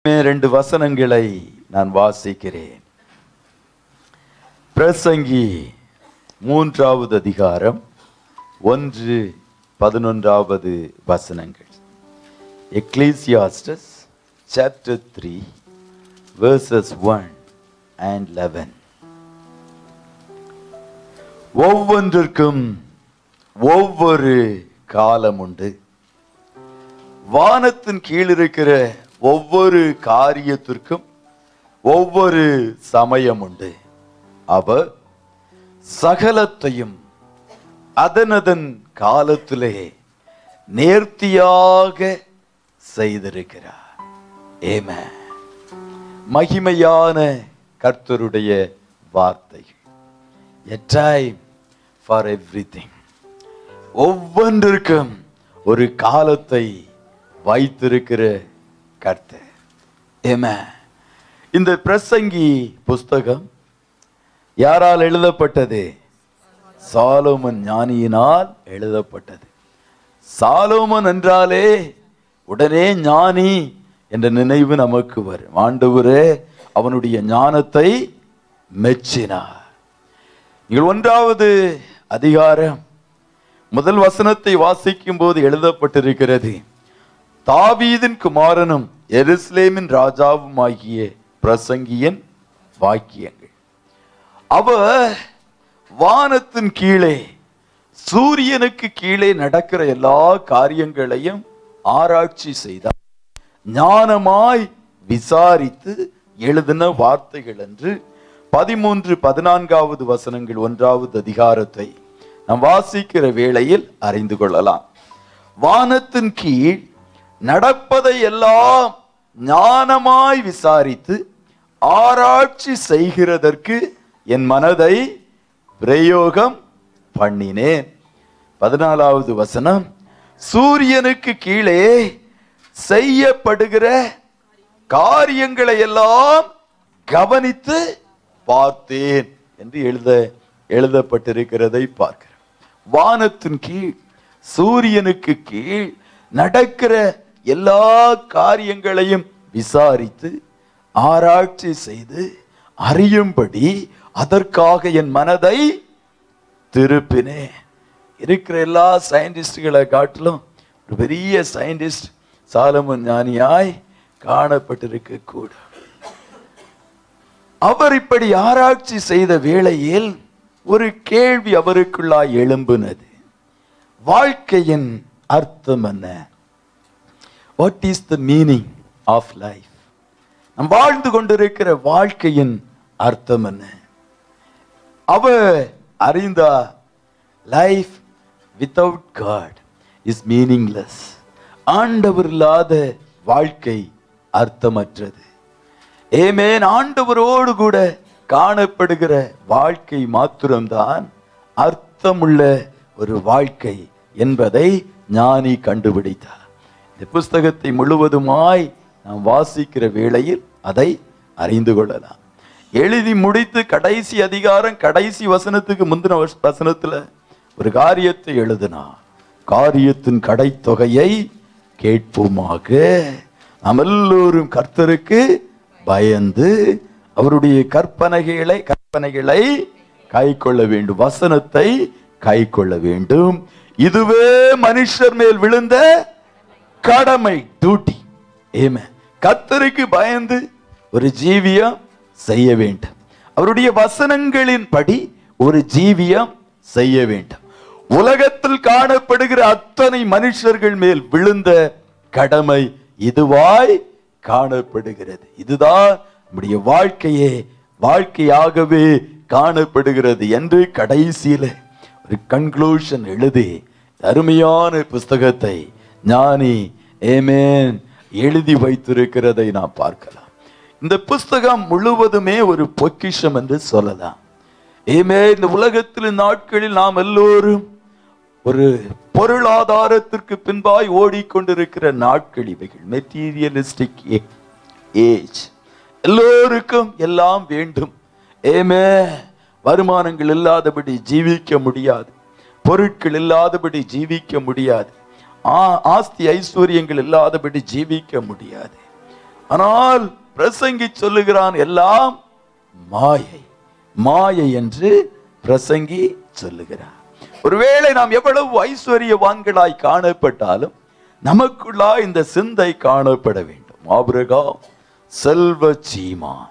ரெண்டு வசனங்களை நான் வாசிக்கிறேன் பிரசங்கி மூன்றாவது அதிகாரம் ஒன்று பதினொன்றாவது வசனங்கள் Ecclesiastes chapter three verses one and eleven ஒவ்வொன்றிற்கும் ஒவ்வொரு காலம் உண்டு வானத்தின் கீழ் இருக்கிற ஒவ்வொரு காரியத்திற்கும் ஒவ்வொரு சமயம் உண்டு அவர் சகலத்தையும் அதனதன் காலத்திலே நேர்த்தியாக செய்திருக்கிறார் ஏம மகிமையான கர்த்தருடைய வார்த்தைகள் எ டைம் ஃபார் எவ்ரிதிங் ஒவ்வொன்றிற்கும் ஒரு காலத்தை வைத்திருக்கிற கர்த்தர் ஏமே இந்த பிரசங்கி புஸ்தகம் யாரால் எழுதப்பட்டது சாலோமன் ஞானியினால் எழுதப்பட்டது சாலோமன் என்றாலே உடனே ஞானி என்ற நினைவு நமக்கு வரும் ஆண்டவரே அவனுடைய ஞானத்தை மெச்சினார் நீங்கள் ஒன்றாவது அதிகாரம் முதல் வசனத்தை வாசிக்கும் போது எழுதப்பட்டிருக்கிறது தாவீதின் குமாரனும் எருசலேமின் ராஜாவும் ஆகிய பிரசங்கியன் வாக்கியங்கள் அவர் வானத்தின் கீழே சூரியனுக்கு கீழே நடக்கிற எல்லா காரியங்களையும் ஆராய்ச்சி செய்தார் ஞானமாய் விசாரித்து எழுதின வார்த்தைகள் என்று பதிமூன்று பதினான்காவது வசனங்கள் ஒன்றாவது அதிகாரத்தை நாம் வாசிக்கிற வேளையில் அறிந்து கொள்ளலாம் வானத்தின் கீழ் நடப்பதை எல்லாம் ஞானமாய் விசாரித்து ஆராய்ச்சி செய்கிறதற்கு என் மனதை பிரயோகம் பண்ணினேன் பதினாலாவது வசனம் சூரியனுக்கு கீழே செய்யப்படுகிற காரியங்களை எல்லாம் கவனித்து பார்த்தேன் என்று எழுத எழுதப்பட்டிருக்கிறதை பார்க்கிறேன் வானத்தின் கீழ் சூரியனுக்கு கீழ் நடக்கிற எல்லா காரியங்களையும் விசாரித்து ஆராய்ச்சி செய்து அறியும்படி அதற்காக என் மனதை திருப்பினே இருக்கிற எல்லா சயின்டிஸ்டுகளை காட்டிலும் ஒரு பெரிய சயின்டிஸ்ட் சாலமன் ஞானியாய் காணப்பட்டிருக்க கூட அவர் இப்படி ஆராய்ச்சி செய்த வேளையில் ஒரு கேள்வி அவருக்குள்ளாய் எழும்பினது வாழ்க்கையின் அர்த்தம் என்ன what is the meaning of life நம் வாழ்ந்து கொண்டிருக்கிற வாழ்க்கையின் அர்த்தம் என்ன அவர் அறிந்தா life without God is meaningless ஆண்டவர் இல்லாத வாழ்க்கை அர்த்தமற்றது ஏமேன் ஆண்டவரோடு கூட காணப்படுகிற வாழ்க்கை மாத்திரம்தான் அர்த்தமுள்ள ஒரு வாழ்க்கை என்பதை ஞானி கண்டுபிடித்தார் இந்த புஸ்தகத்தை முழுவதுமாய் நாம் வாசிக்கிற வேளையில் அதை அறிந்து கொள்ளலாம் எழுதி முடித்து கடைசி அதிகாரம் கடைசி வசனத்துக்கு முந்தின வச- வசனத்துல ஒரு காரியத்தை எழுதினா காரியத்தின் கடைத்தொகையை கேட்போமாக நாம் எல்லோரும் கர்த்தருக்கு பயந்து அவருடைய கற்பனைகளை கற்பனைகளை கை கொள்ள வேண்டும் வசனத்தை கை கொள்ள வேண்டும் இதுவே மனுஷர் மேல் விழுந்த கடமை டியூட்டி ஏமே கர்த்தருக்கு பயந்து ஒரு ஜீவியம் செய்ய வேண்டும் அவருடைய வசனங்களின் படி ஒரு ஜீவியம் செய்ய வேண்டும் உலகத்தில் காணப்படுகிற அத்தனை மனுஷர்கள் மேல் விழுந்த கடமை இதுவாய் காணப்படுகிறது இதுதான் நம்முடைய வாழ்க்கையே வாழ்க்கையாகவே காணப்படுகிறது என்று கடைசியில ஒரு கன்க்ளூஷன் எழுதி அருமையான புஸ்தகத்தை ஞானி ஏமேன் எழுதி வைத்திருக்கிறதை நாம் பார்க்கலாம் இந்த புஸ்தகம் முழுவதுமே ஒரு பொக்கிஷம் என்று சொல்லலாம் ஏமே இந்த உலகத்தில் இந்த நாட்களில் நாம் எல்லோரும் ஒரு பொருளாதாரத்திற்கு பின்பாய் ஓடிக்கொண்டிருக்கிற நாட்கள் இவைகள் மெட்டீரியலிஸ்டிக் ஏஜ் எல்லோருக்கும் எல்லாம் வேண்டும் ஏமே வருமானங்கள் இல்லாதபடி ஜீவிக்க முடியாது பொருட்கள் இல்லாதபடி ஜீவிக்க முடியாது ஆ- ஆஸ்தி ஐஸ்வர்யங்கள் இல்லாதபடி ஜீவிக்க முடியாது ஆனால் பிரசங்கி சொல்லுகிறான் எல்லாம் மாயை மாயை என்று பிரசங்கி சொல்லுகிறார் ஒருவேளை நாம் எவ்வளவு ஐஸ்வர்யவான்களாய் காணப்பட்டாலும் நமக்குள்ளா இந்த சிந்தை காணப்பட வேண்டும் ஆபிரகாம் செல்வ சீமான்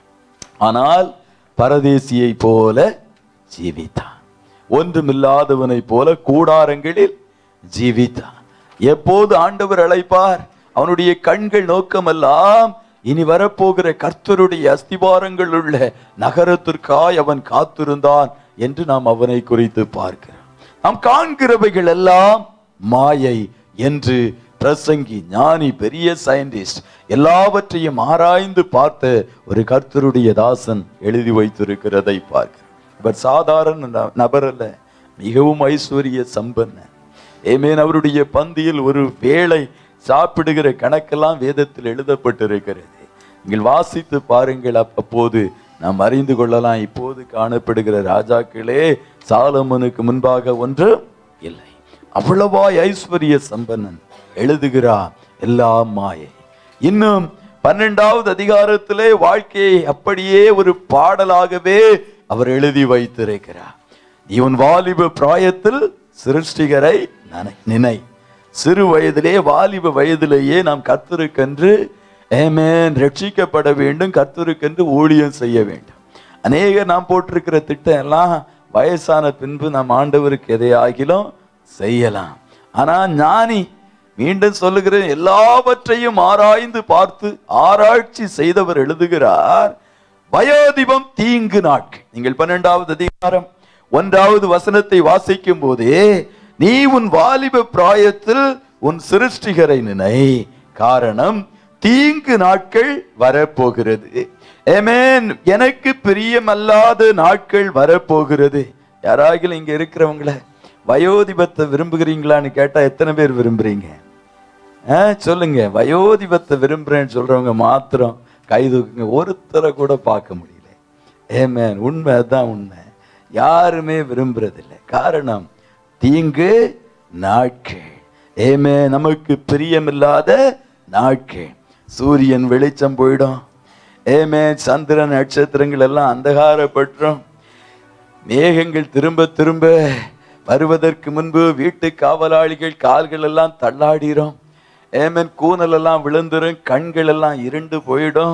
ஆனால் பரதேசியை போல ஜீவித்தான் ஒன்றுமில்லாதவனை போல கூடாரங்களில் ஜீவித்தான் எப்போது ஆண்டவர் அழைப்பார் அவனுடைய கண்கள் நோக்கமெல்லாம் இனி வரப்போகிற கர்த்தருடைய அஸ்திபாரங்கள் உள்ள நகரத்திற்காய் அவன் காத்திருந்தான் என்று நாம் அவனை குறித்து பார்க்கிறோம் நாம் காண்கிறவைகள் எல்லாம் மாயை என்று பிரசங்கி ஞானி பெரிய சயின்டிஸ்ட் எல்லாவற்றையும் ஆராய்ந்து பார்த்த ஒரு கர்த்தருடைய தாசன் எழுதி வைத்திருக்கிறதை பார்க்கிறோம் இவர் சாதாரண ந- நபர் அல்ல மிகவும் ஐஸ்வர்ய சம்பன்னன் ஏமேன் அவருடைய பந்தியில் ஒரு வேளை சாப்பிடுகிற கணக்கெல்லாம் வேதத்தில் எழுதப்பட்டிருக்கிறது நீங்கள் வாசித்து பாருங்கள் அப்- அப்போது நாம் அறிந்து கொள்ளலாம் இப்போது காணப்படுகிற ராஜாக்களே சாலமனுக்கு முன்பாக ஒன்று இல்லை அவ்வளவாய் ஐஸ்வர்ய சம்பன்னன் எழுதுகிறார் எல்லாம் மாயை இன்னும் பன்னெண்டாவது அதிகாரத்திலே வாழ்க்கையை அப்படியே ஒரு பாடலாகவே அவர் எழுதி வைத்திருக்கிறார் இவன் வாலிப பிராயத்தில் சிருஷ்டிகரை நனை- நினை சிறு வயதிலே வாலிப வயதிலேயே நாம் கர்த்தருக்கென்று ஏமேன் ரட்சிக்கப்பட வேண்டும் கர்த்தருக்கென்று ஊழியம் செய்ய வேண்டும் அநேகர் நாம் போட்டிருக்கிற திட்டம் எல்லாம் வயசான பின்பு நாம் ஆண்டவருக்கு எதையாகிலும் செய்யலாம் ஆனா ஞானி மீண்டும் சொல்லுகிறேன் எல்லாவற்றையும் ஆராய்ந்து பார்த்து ஆராய்ச்சி செய்தவர் எழுதுகிறார் வயோதிபம் தீங்கு நாட்கள் நீங்கள் பன்னெண்டாவது அதிகாரம் ஒன்றாவது வசனத்தை வாசிக்கும் போதே நீ உன் வாலிப பிராயத்தில் உன் சிருஷ்டிகரை நினை காரணம் தீங்கு நாட்கள் வரப்போகிறது ஏமேன் எனக்கு பிரியமல்லாத நாட்கள் வரப்போகிறது யாராகிலும் இங்க இருக்கிறவங்கள வயோதிபத்தை விரும்புகிறீங்களான்னு கேட்டா எத்தனை பேர் விரும்புறீங்க ஆ, சொல்லுங்க வயோதிபத்தை விரும்புறேன்னு சொல்றவங்க மாத்திரம் கை தூக்குங்க ஒருத்தரை கூட பார்க்க முடியல ஏமேன் உண்மை அதான் உண்மை யாருமே விரும்புறதில்லை காரணம் தீங்கு நாட்கள் ஏமே நமக்கு பிரியமில்லாத நாட்கள் சூரியன் வெளிச்சம் போயிடும் ஏமே சந்திரன் நட்சத்திரங்கள் எல்லாம் அந்தகாரப்பட்டுரும் மேகங்கள் திரும்ப திரும்ப வருவதற்கு முன்பு வீட்டு காவலாளிகள் கால்கள் எல்லாம் தள்ளாடிரும் ஏமன் கூனல் எல்லாம் விழுந்துரும் கண்கள் எல்லாம் இருண்டு போயிடும்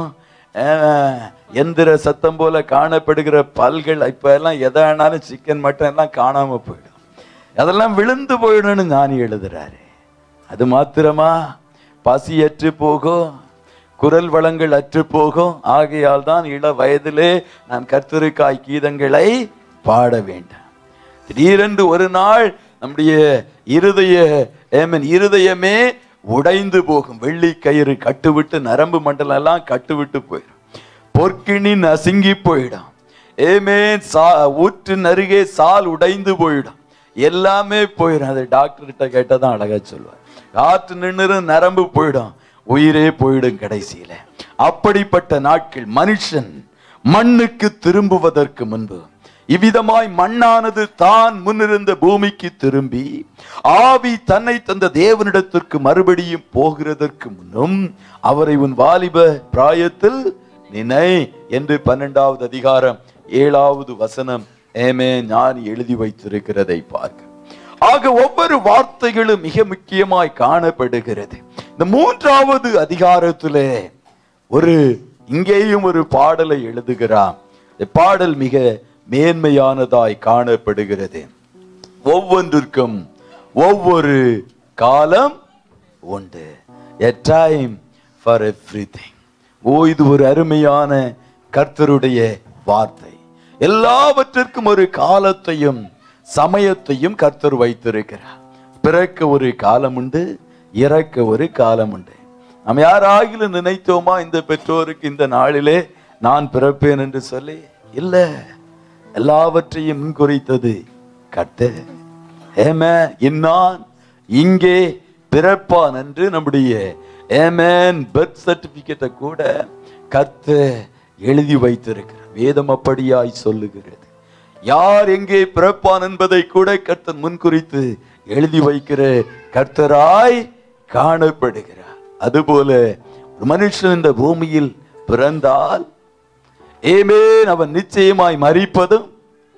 ஆஹ், எந்திர சத்தம் போல காணப்படுகிற பல்கள் இப்ப எல்லாம் எதை ஆனாலும் சிக்கன் மட்டன் எல்லாம் காணாம போயிடும் அதெல்லாம் விழுந்து போயிடும்னு ஞானி எழுதுறாரு அது மாத்திரமா பசி அற்று போகும் குரல் வளங்கள் அற்று போகும் ஆகையால் தான் இள வயதிலே நாம் கர்த்தருக்காய் கீதங்களை பாட வேண்டாம் திடீரென்று ஒரு நாள் நம்முடைய இருதய ஏமன் இருதயமே உடைந்து போகும் வெள்ளி கயிறு கட்டுவிட்டு நரம்பு மண்டலம் எல்லாம் கட்டுவிட்டு போயிடும் பொற்கிணி நசுங்கி போயிடும் ஏமே சா ஊற்றின் அருகே சால் உடைந்து போயிடும் எல்லாமே போயிடும் அது டாக்டர்கிட்ட கேட்டால் தான் அழகா சொல்லுவார் காற்று நின்று நரம்பு போயிடும் உயிரே போயிடும் கடைசியில அப்படிப்பட்ட நாட்கள் மனுஷன் மண்ணுக்கு திரும்புவதற்கு முன்பு இவ்விதமாய் மண்ணானது தான் முன்னிருந்த பூமிக்கு திரும்பி ஆவி தன்னை தந்த தேவனிடத்திற்கு மறுபடியும் போகிறதற்கு முன்னும் அவரை உன் வாலிப பிராயத்தில் நினை என்று பன்னெண்டாவது அதிகாரம் ஏழாவது வசனம் ஏமே ஞானி எழுதி வைத்திருக்கிறதை பார்க்க ஆக ஒவ்வொரு வார்த்தைகளும் மிக முக்கியமாய் காணப்படுகிறது இந்த மூன்றாவது அதிகாரத்திலே ஒரு இங்கேயும் ஒரு பாடலை எழுதுகிறான் இந்த பாடல் மிக மேன்மையானதாய் காணப்படுகிறது ஒவ்வொன்றிற்கும் ஒவ்வொரு காலம் உண்டு எ டைம் ஃபார் எவ்ரிதிங் ஓ இது ஒரு அருமையான கர்த்தருடைய வார்த்தை எல்லாவற்றிற்கும் ஒரு காலத்தையும் சமயத்தையும் கர்த்தர் வைத்திருக்கிறார் பிறக்க ஒரு காலம் உண்டு இறக்க ஒரு காலம் உண்டு நாம் யாராகிலும் நினைத்தோமா இந்த பெற்றோருக்கு இந்த நாளிலே நான் பிறப்பேன் என்று சொல்லி இல்ல எல்லாவற்றையும் முன்குறித்தது கர்த்தர் ஏமே இன்னான் இங்கே பிறப்பான் என்று நம்முடைய ஏமேன் பர்த் சர்டிபிகேட்டை கூட கர்த்த எழுதி வைத்திருக்கிறார் வேதம் அப்படியாய் சொல்லுகிறது யார் எங்கே பிறப்பான் என்பதை கூட கர்த்தர் முன்குறித்து எழுதி வைக்கிற கர்த்தராய் காணப்படுகிறார் அதுபோல ஒரு மனுஷன் இந்த பூமியில் பிறந்தால் ஏமேன் அவன் நிச்சயமாய் மறிப்பதும்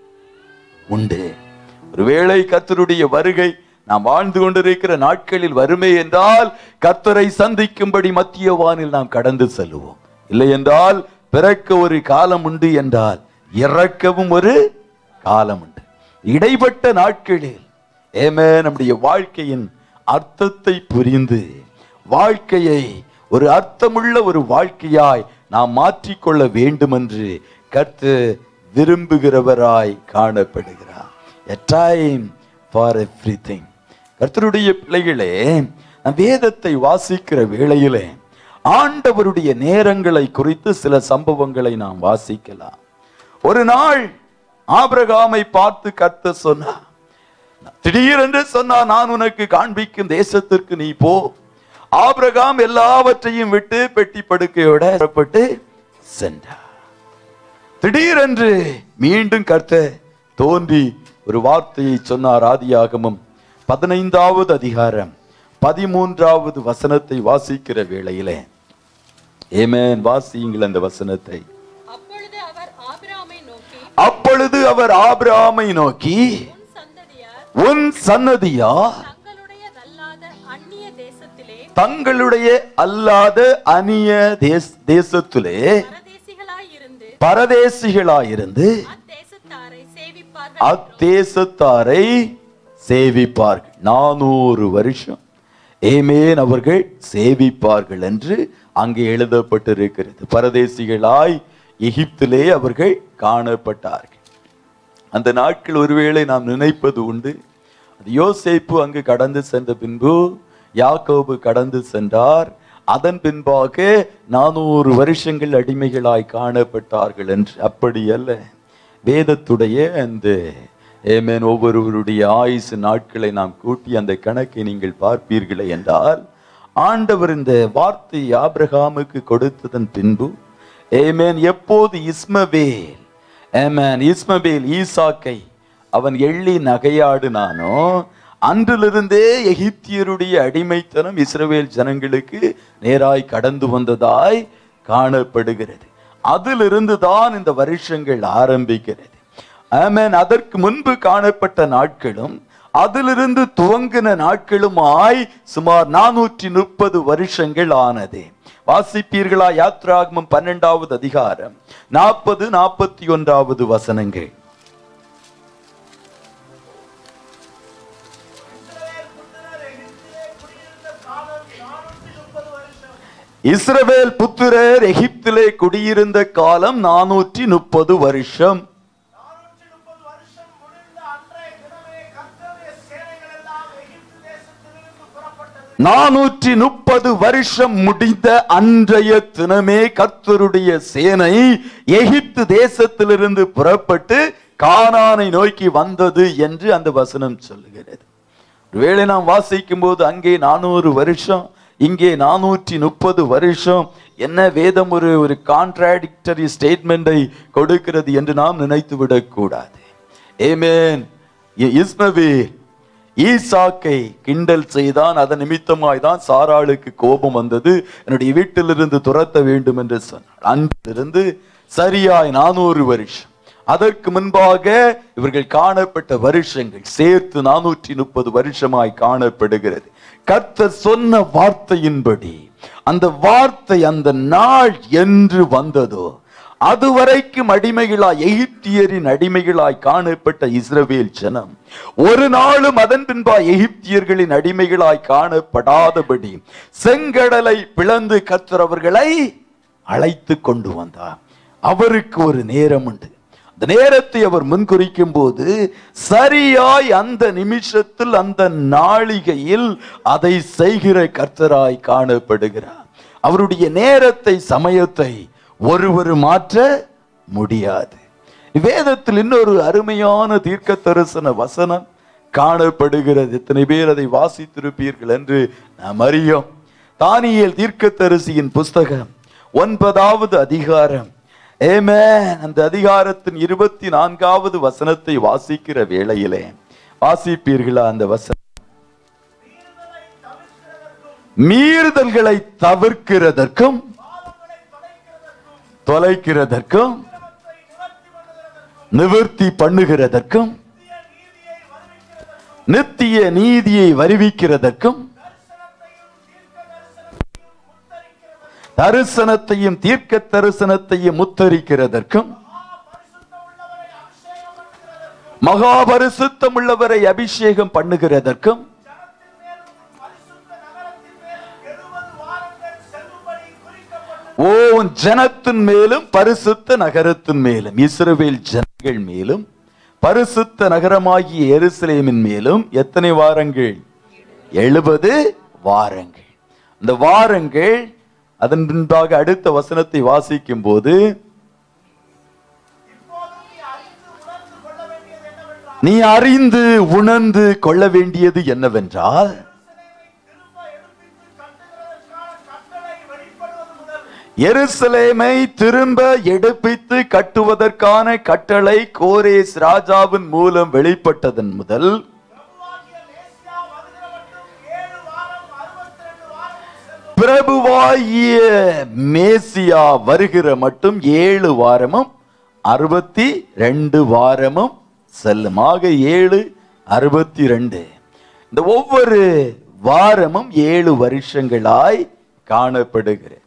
உண்டு ஒருவேளை கர்த்தருடைய வருகை நாம் வாழ்ந்து கொண்டிருக்கிற நாட்களில் வறுமை என்றால் கர்த்தரை சந்திக்கும்படி மத்திய வானில் நாம் கடந்து செல்லுவோம் இல்லை என்றால் பிறக்க ஒரு காலம் உண்டு என்றால் இறக்கவும் ஒரு காலம் உண்டு இடைப்பட்ட நாட்களில் ஏமே நம்முடைய வாழ்க்கையின் அர்த்தத்தை புரிந்து வாழ்க்கையை ஒரு அர்த்தமுள்ள ஒரு வாழ்க்கையாய் நாம் மாற்றிக்கொள்ள வேண்டும் என்று கர்த்து விரும்புகிறவராய் காணப்படுகிறார் எ டைம் ஃபார் எவ்ரிதிங் கர்த்தருடைய பிள்ளைகளே நம் வேதத்தை வாசிக்கிற வேளையிலே ஆண்டவருடைய நேரங்களை குறித்து சில சம்பவங்களை நாம் வாசிக்கலாம் ஒரு நாள் ஆபிரகாமை பார்த்து கர்த்த சொன்னார் திடீரென்று சொன்னா நான் உனக்கு காண்பிக்கும் தேசத்திற்கு நீ போ ஆபிரகாம் எல்லாவற்றையும் விட்டு பெட்டி படுக்கையோட புறப்பட்டு சென்றார் திடீரென்று மீண்டும் கர்த்த தோன்றி ஒரு வார்த்தையை சொன்னார் ஆதியாகமம் பதினைந்தாவது அதிகாரம் பதிமூன்றாவது வசனத்தை வாசிக்கிற வேளையிலே ஏமேன் வாசியுங்கள் அந்த வசனத்தை அப்பொழுது அவர் ஆபிராமை நோக்கி அப்பொழுது அவர் ஆபிரகாமை நோக்கி உன் சந்ததியார் உன் சன்னதியா தங்களுடையதல்லாத அந்நிய தேசத்திலே தங்களுடைய அல்லாத அந்நிய தேச தேசத்திலே பரதேசிகளாயிருந்து பரதேசிகளாயிருந்து அத்தேசத்தாரை சேவிப்பார்கள் அத்தேசத்தாரை சேவிப்பார்கள் நானூறு வருஷம் ஏமேன் அவர்கள் சேவிப்பார்கள் என்று அங்கே எழுதப்பட்டிருக்கிறது பரதேசிகளாய் எகிப்திலே அவர்கள் காணப்பட்டார்கள் அந்த நாட்கள் ஒருவேளை நாம் நினைப்பது உண்டு அது யோசேப்பு அங்கு கடந்து சென்ற பின்பு யாக்கோபு கடந்து சென்றார் அதன் பின்பாக நானூறு வருஷங்கள் அடிமைகளாய் காணப்பட்டார்கள் என்று அப்படி அல்ல வேதத்துடைய அந்த ஏமேன் ஒவ்வொருவருடைய ஆயுசு நாட்களை நாம் கூட்டி அந்த கணக்கை நீங்கள் பார்ப்பீர்களே என்றால் ஆண்டவர் இந்த வார்த்தை ஆபிரகாமுக்கு கொடுத்ததன் பின்பு ஏமேன் எப்போது இஸ்மவேல் ஏமேன் இஸ்மவேல் ஈசாக்கை அவன் எள்ளி நகையாடினானோ அன்றிலிருந்தே எகிப்தியருடைய அடிமைத்தனம் இஸ்ரவேல் ஜனங்களுக்கு நேராய் கடந்து வந்ததாய் காணப்படுகிறது அதிலிருந்து தான் இந்த வருஷங்கள் ஆரம்பிக்கிறது ஆமென் அதற்கு முன்பு காணப்பட்ட நாட்களும் அதிலிருந்து துவங்கின நாட்களுமாய் சுமார் நானூற்றி முப்பது வருஷங்கள் ஆனது வாசிப்பீர்களா யாத்ராகமம் பன்னெண்டாவது அதிகாரம் நாற்பது நாற்பத்தி ஒன்றாவது வசனங்கள் இஸ்ரவேல் புத்திரர் எகிப்திலே குடியிருந்த காலம் நானூற்றி முப்பது வருஷம் நானூற்றி முப்பது வருஷம் முடிந்த அன்றைய தினமே கர்த்தருடைய சேனைகள் எல்லாம் எகிப்து தேசத்திலிருந்து புறப்பட்டது நானூற்றி முப்பது வருஷம் முடிந்த அன்றைய தினமே கர்த்தருடைய சேனை எகிப்து தேசத்திலிருந்து புறப்பட்டு கானானை நோக்கி வந்தது என்று அந்த வசனம் சொல்லுகிறது ஒருவேளை நாம் வாசிக்கும் போது அங்கே நானூறு வருஷம் இங்கே நானூற்றி முப்பது வருஷம் என்ன வேதம் ஒரு ஒரு கான்ட்ராடிக்டரி ஸ்டேட்மெண்டை கொடுக்கிறது என்று நாம் நினைத்து விடக்கூடாது ஏமேன் இஸ்மவேல் ஈசாக்கை கிண்டல் செய்தான் அதன் நிமித்தமாய் தான் சாராளுக்கு கோபம் வந்தது என்னுடைய வீட்டிலிருந்து துரத்த வேண்டும் என்று சொன்னாள் அன்றிலிருந்து சரியாய் நானூறு வருஷம் அதற்கு முன்பாக இவர்கள் காணப்பட்ட வருஷங்கள் சேர்த்து நானூற்றி முப்பது வருஷமாய் காணப்படுகிறது கர்த்தர் சொன்ன வார்த்தையின்படி அந்த வார்த்தை அந்த நாள் என்று வந்ததோ அதுவரைக்கும் அடிமைகளாய் எகிப்தியரின் அடிமைகளாய் காணப்பட்ட இஸ்ரவேல் ஜனம் ஒரு நாளும் அதன் பின்பாய் எகிப்தியர்களின் அடிமைகளாய் காணப்படாதபடி செங்கடலை பிளந்து கர்த்தர் அவர்களை அழைத்து கொண்டு வந்தார் அவருக்கு ஒரு நேரம் உண்டு அந்த நேரத்தை அவர் முன்குறிக்கும் போது சரியாய் அந்த நிமிஷத்தில் அந்த நாளிகையில் அதை செய்கிற கர்த்தராய் காணப்படுகிறார் அவருடைய நேரத்தை சமயத்தை ஒருவர் மாற்ற முடியாது வேதத்தில் இன்னொரு அருமையான தீர்க்க தரிசன வசனம் காணப்படுகிறது எத்தனை பேர் அதை வாசித்திருப்பீர்கள் என்று நாம் அறியோம் தானியேல் தீர்க்கதரிசியின் புஸ்தகம் ஒன்பதாவது அதிகாரம் ஏமே அந்த அதிகாரத்தின் இருபத்தி நான்காவது வசனத்தை வாசிக்கிற வேளையிலே வாசிப்பீர்களா அந்த வசனம் மீறுதலை தவிர்க்கிறதற்கும் மீறுதல்களை தவிர்க்கிறதற்கும் பாவங்களை தொலைக்கிறதற்கும் தொலைக்கிறதற்கும் அவற்றை நிவர்த்தி பண்ணுகிறதற்கும் நிவர்த்தி பண்ணுகிறதற்கும் நித்திய நீதியை வருவிக்கிறதற்கும் நித்திய நீதியை வருவிக்கிறதற்கும் தரிசனத்தையும் தீர்க்க தரிசனத்தையும் முத்தரிக்கிறதற்கும் தரிசனத்தையும் தீர்க்க தரிசனத்தையும் முத்தரிக்கிறதற்கும் மகாபரிசுத்தம் உள்ளவரை அபிஷேகம் பண்ணுகிறதற்கும் மகாபரிசுத்தம் உள்ளவரை அபிஷேகம் பண்ணுகிறதற்கும் ஜனத்தின் மேலும் உன் பரிசுத்த நகரத்தின் மேல் எழுபது வாரங்கள் செல்லும்படி குறிக்கப்பட்டது ஓ ஜனத்தின் மேலும் பரிசுத்த நகரத்தின் மேலும் இஸ்ரவேல் ஜனங்கள் மேலும் பரிசுத்த நகரமாகிய எருசலேமின் மேலும் எத்தனை வாரங்கள் எழுபது வாரங்கள் இந்த வாரங்கள் அதன் பின்பாக அடுத்த வசனத்தை வாசிக்கும் போது இப்போதும் நீ அறிந்து உணர்ந்து கொள்ள வேண்டியது நீ அறிந்து உணர்ந்து கொள்ள வேண்டியது என்னவென்றால் என்னவென்றால் எருசலேமை திரும்ப எடுப்பித்து கட்டுவதற்கான கட்டளை எருசலேமை திரும்ப எடுப்பித்து கட்டுவதற்கான கட்டளை வெளிப்படுவது முதல் கோரேஸ் ராஜாவின் மூலம் வெளிப்பட்டதன் முதல் பிரபுவாகிய மேசியா வருகிற மட்டும் ஏழு வாரம் அறுபத்தி ரெண்டு வாரம் செல்லும் பிரபுவாகிய மேசியா வருகிற மட்டும் ஏழு வாரமும் அறுபத்தி ரெண்டு வாரமும் செல்லும் ஆக ஏழு அறுபத்தி ரெண்டு இந்த ஒவ்வொரு வாரமும் ஏழு வருஷங்களாய் காணப்படுகிறது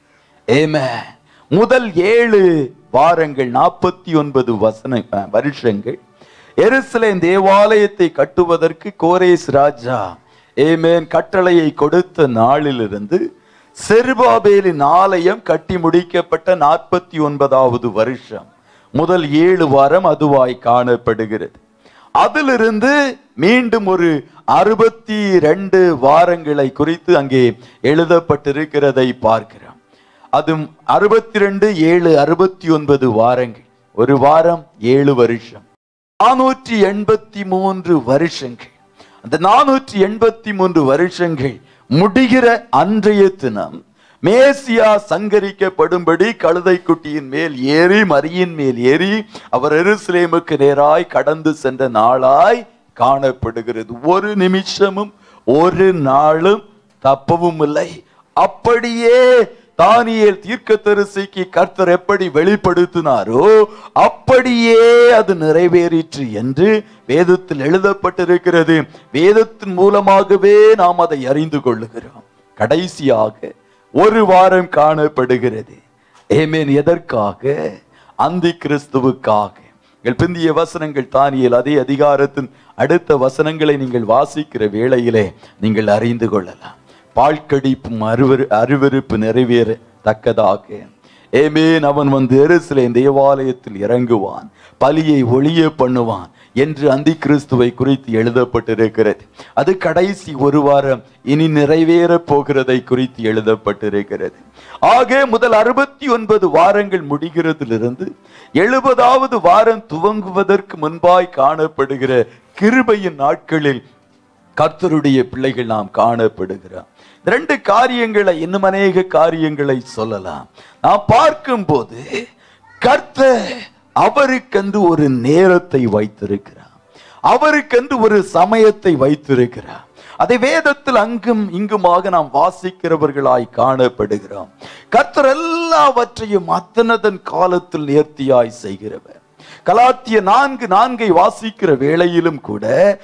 ஏமே முதல் ஏழு வாரங்கள் நாற்பத்தி ஒன்பது வசன அஹ், வருஷங்கள் எருசலேம் தேவாலயத்தை கட்டுவதற்கு கோரேஸ் ராஜா ஏமேன் கட்டளையை கொடுத்த நாளிலிருந்து செருபாபேலின் ஆலயம் கட்டி முடிக்கப்பட்ட நாற்பத்தி ஒன்பதாவது வருஷம் முதல் ஏழு வாரம் அதுவாய் காணப்படுகிறது அதிலிருந்து மீண்டும் ஒரு அறுபத்தி ரெண்டு வாரங்களை குறித்து அங்கே எழுதப்பட்டிருக்கிறதை பார்க்கிறோம் அதுவும் அறுபத்தி ரெண்டு ஏழு அறுபத்தி ஒன்பது வாரங்கள் ஒரு வாரம் ஏழு வருஷம் நானூற்றி எண்பத்தி மூன்று வருஷங்கள் அந்த நானூற்றி எண்பத்தி மூன்று வருஷங்கள் முடிகிற அன்றைய தினம் மேசியா சங்கரிக்கப்படும்படி கழுதை குட்டியின் மேல் ஏறி மரியின் மேல் ஏறி அவர் எருசலேமுக்கு நேராய் கடந்து சென்ற நாளாய் காணப்படுகிறது ஒரு நிமிஷமும் ஒரு நாளும் தப்பவும் இல்லை அப்படியே தானியேல் தீர்க்கதரிசிக்கு கர்த்தர் எப்படி வெளிப்படுத்தினாரோ அப்படியே அது நிறைவேறிற்று என்று வேதத்தில் எழுதப்பட்டிருக்கிறது வேதத்தின் மூலமாகவே நாம் அதை அறிந்து கொள்ளுகிறோம் கடைசியாக ஒரு வாரம் காணப்படுகிறது ஏமேன் எதற்காக அந்தி கிறிஸ்துவுக்காக எங்கள் பிந்திய வசனங்கள் தானியல் அதே அதிகாரத்தின் அடுத்த வசனங்களை நீங்கள் வாசிக்கிற வேளையிலே நீங்கள் அறிந்து கொள்ளலாம் பாழ்கடிப்பும் அருவரு அருவருப்பு நிறைவேறத்தக்கதாக ஏமேன் அவன் வந்து எருசலேம் தேவாலயத்தில் இறங்குவான் பலியை ஒளிய பண்ணுவான் என்று அந்தி கிறிஸ்துவை குறித்து எழுதப்பட்டிருக்கிறது அது கடைசி ஒரு வாரம் இனி நிறைவேற போகிறதை குறித்து எழுதப்பட்டிருக்கிறது ஆக முதல் அறுபத்தி ஒன்பது வாரங்கள் முடிகிறதிலிருந்து எழுபதாவது வாரம் துவங்குவதற்கு முன்பாய் காணப்படுகிற கிருபையின் நாட்களில் கர்த்தருடைய பிள்ளைகள் நாம் காணப்படுகிறோம் இந்த ரெண்டு காரியங்களை இன்னும் அநேக காரியங்களை சொல்லலாம் நாம் பார்க்கும்போது கர்த்தர் அவருக்கென்று ஒரு நேரத்தை வைத்திருக்கிறார் அவருக்கென்று ஒரு சமயத்தை வைத்திருக்கிறார் அதை வேதத்தில் அங்கும் இங்குமாக நாம் வாசிக்கிறவர்களாய் காணப்படுகிறோம் கர்த்தர் எல்லாவற்றையும் அத்தனதன் காலத்தில் நேர்த்தியாய் செய்கிறவர் கலாத்திய நான்கு நான்கை வாசிக்கிற வேளையிலும் கூட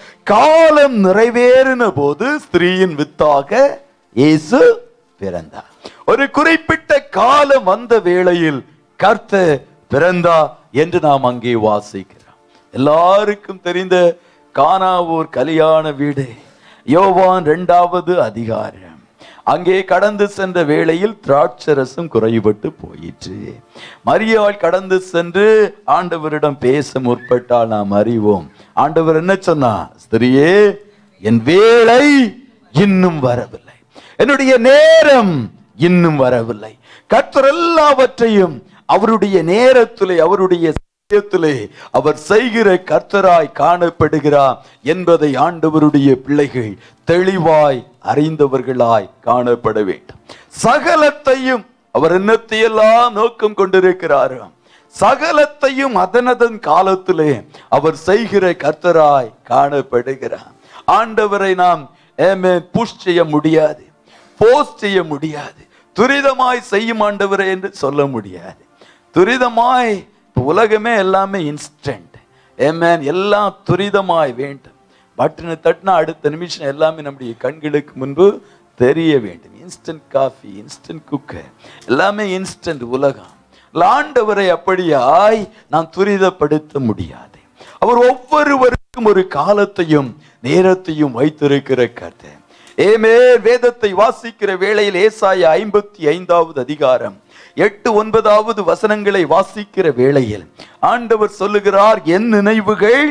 காலம் நிறைவேறின போது ஸ்திரீயின் வித்தாக இயேசு பிறந்தார் ஒரு குறிப்பிட்ட காலம் வந்த வேளையில் கர்த்தர் பிறந்தா என்று நாம் அங்கே வாசிக்கிறோம் எல்லாருக்கும் தெரிந்த கானாவூர் கல்யாண வீடு யோவான் இரண்டாவது அதிகாரம் அங்கே கடந்து சென்ற வேளையில் திராட்சரசம் குறைபட்டு போயிற்று மரியாள் கடந்து சென்று ஆண்டவரிடம் பேச முற்பட்டால் நாம் அறிவோம் ஆண்டவர் என்ன சொன்னா ஸ்திரியே என் வேலை இன்னும் வரவில்லை என்னுடைய நேரம் இன்னும் வரவில்லை கர்த்தர் எல்லாவற்றையும் அவருடைய நேரத்திலே அவருடைய சமயத்திலே அவர் செய்கிற கர்த்தராய் காணப்படுகிறார் என்பதை ஆண்டவருடைய பிள்ளைகள் தெளிவாய் அறிந்தவர்களாய் காணப்பட வேண்டும் சகலத்தையும் அவர் என்னத்தையெல்லாம் நோக்கம் கொண்டிருக்கிறாராம் சகலத்தையும் அதனதன் காலத்திலே அவர் செய்கிற கர்த்தராய் காணப்படுகிறார் ஆண்டவரை நாம் ஏமே புஷ் செய்ய முடியாது போஸ்ட் செய்ய முடியாது துரிதமாய் செய்யும் ஆண்டவரே என்று சொல்ல முடியாது துரிதமாய் இப்ப உலகமே எல்லாமே இன்ஸ்டன்ட் ஏமேன் எல்லாம் துரிதமாய் வேண்டும் பட்டனை தட்டினா அடுத்த நிமிஷம் எல்லாமே நம்முடைய கண்களுக்கு முன்பு தெரிய வேண்டும் இன்ஸ்டன்ட் காஃபி இன்ஸ்டன்ட் குக்கர் எல்லாமே இன்ஸ்டன்ட் உலகம் ஆண்டவரை அப்படியாய் நாம் துரிதப்படுத்த முடியாது அவர் ஒவ்வொருவருக்கும் ஒரு காலத்தையும் நேரத்தையும் வைத்திருக்கிற கர்த்தர் ஏமே வேதத்தை வாசிக்கிற வேளையில் ஏசாய ஐம்பத்தி ஐந்தாவது அதிகாரம் எட்டு ஒன்பதாவது வசனங்களை வாசிக்கிற வேளையில் ஆண்டவர் சொல்லுகிறார் என் நினைவுகள்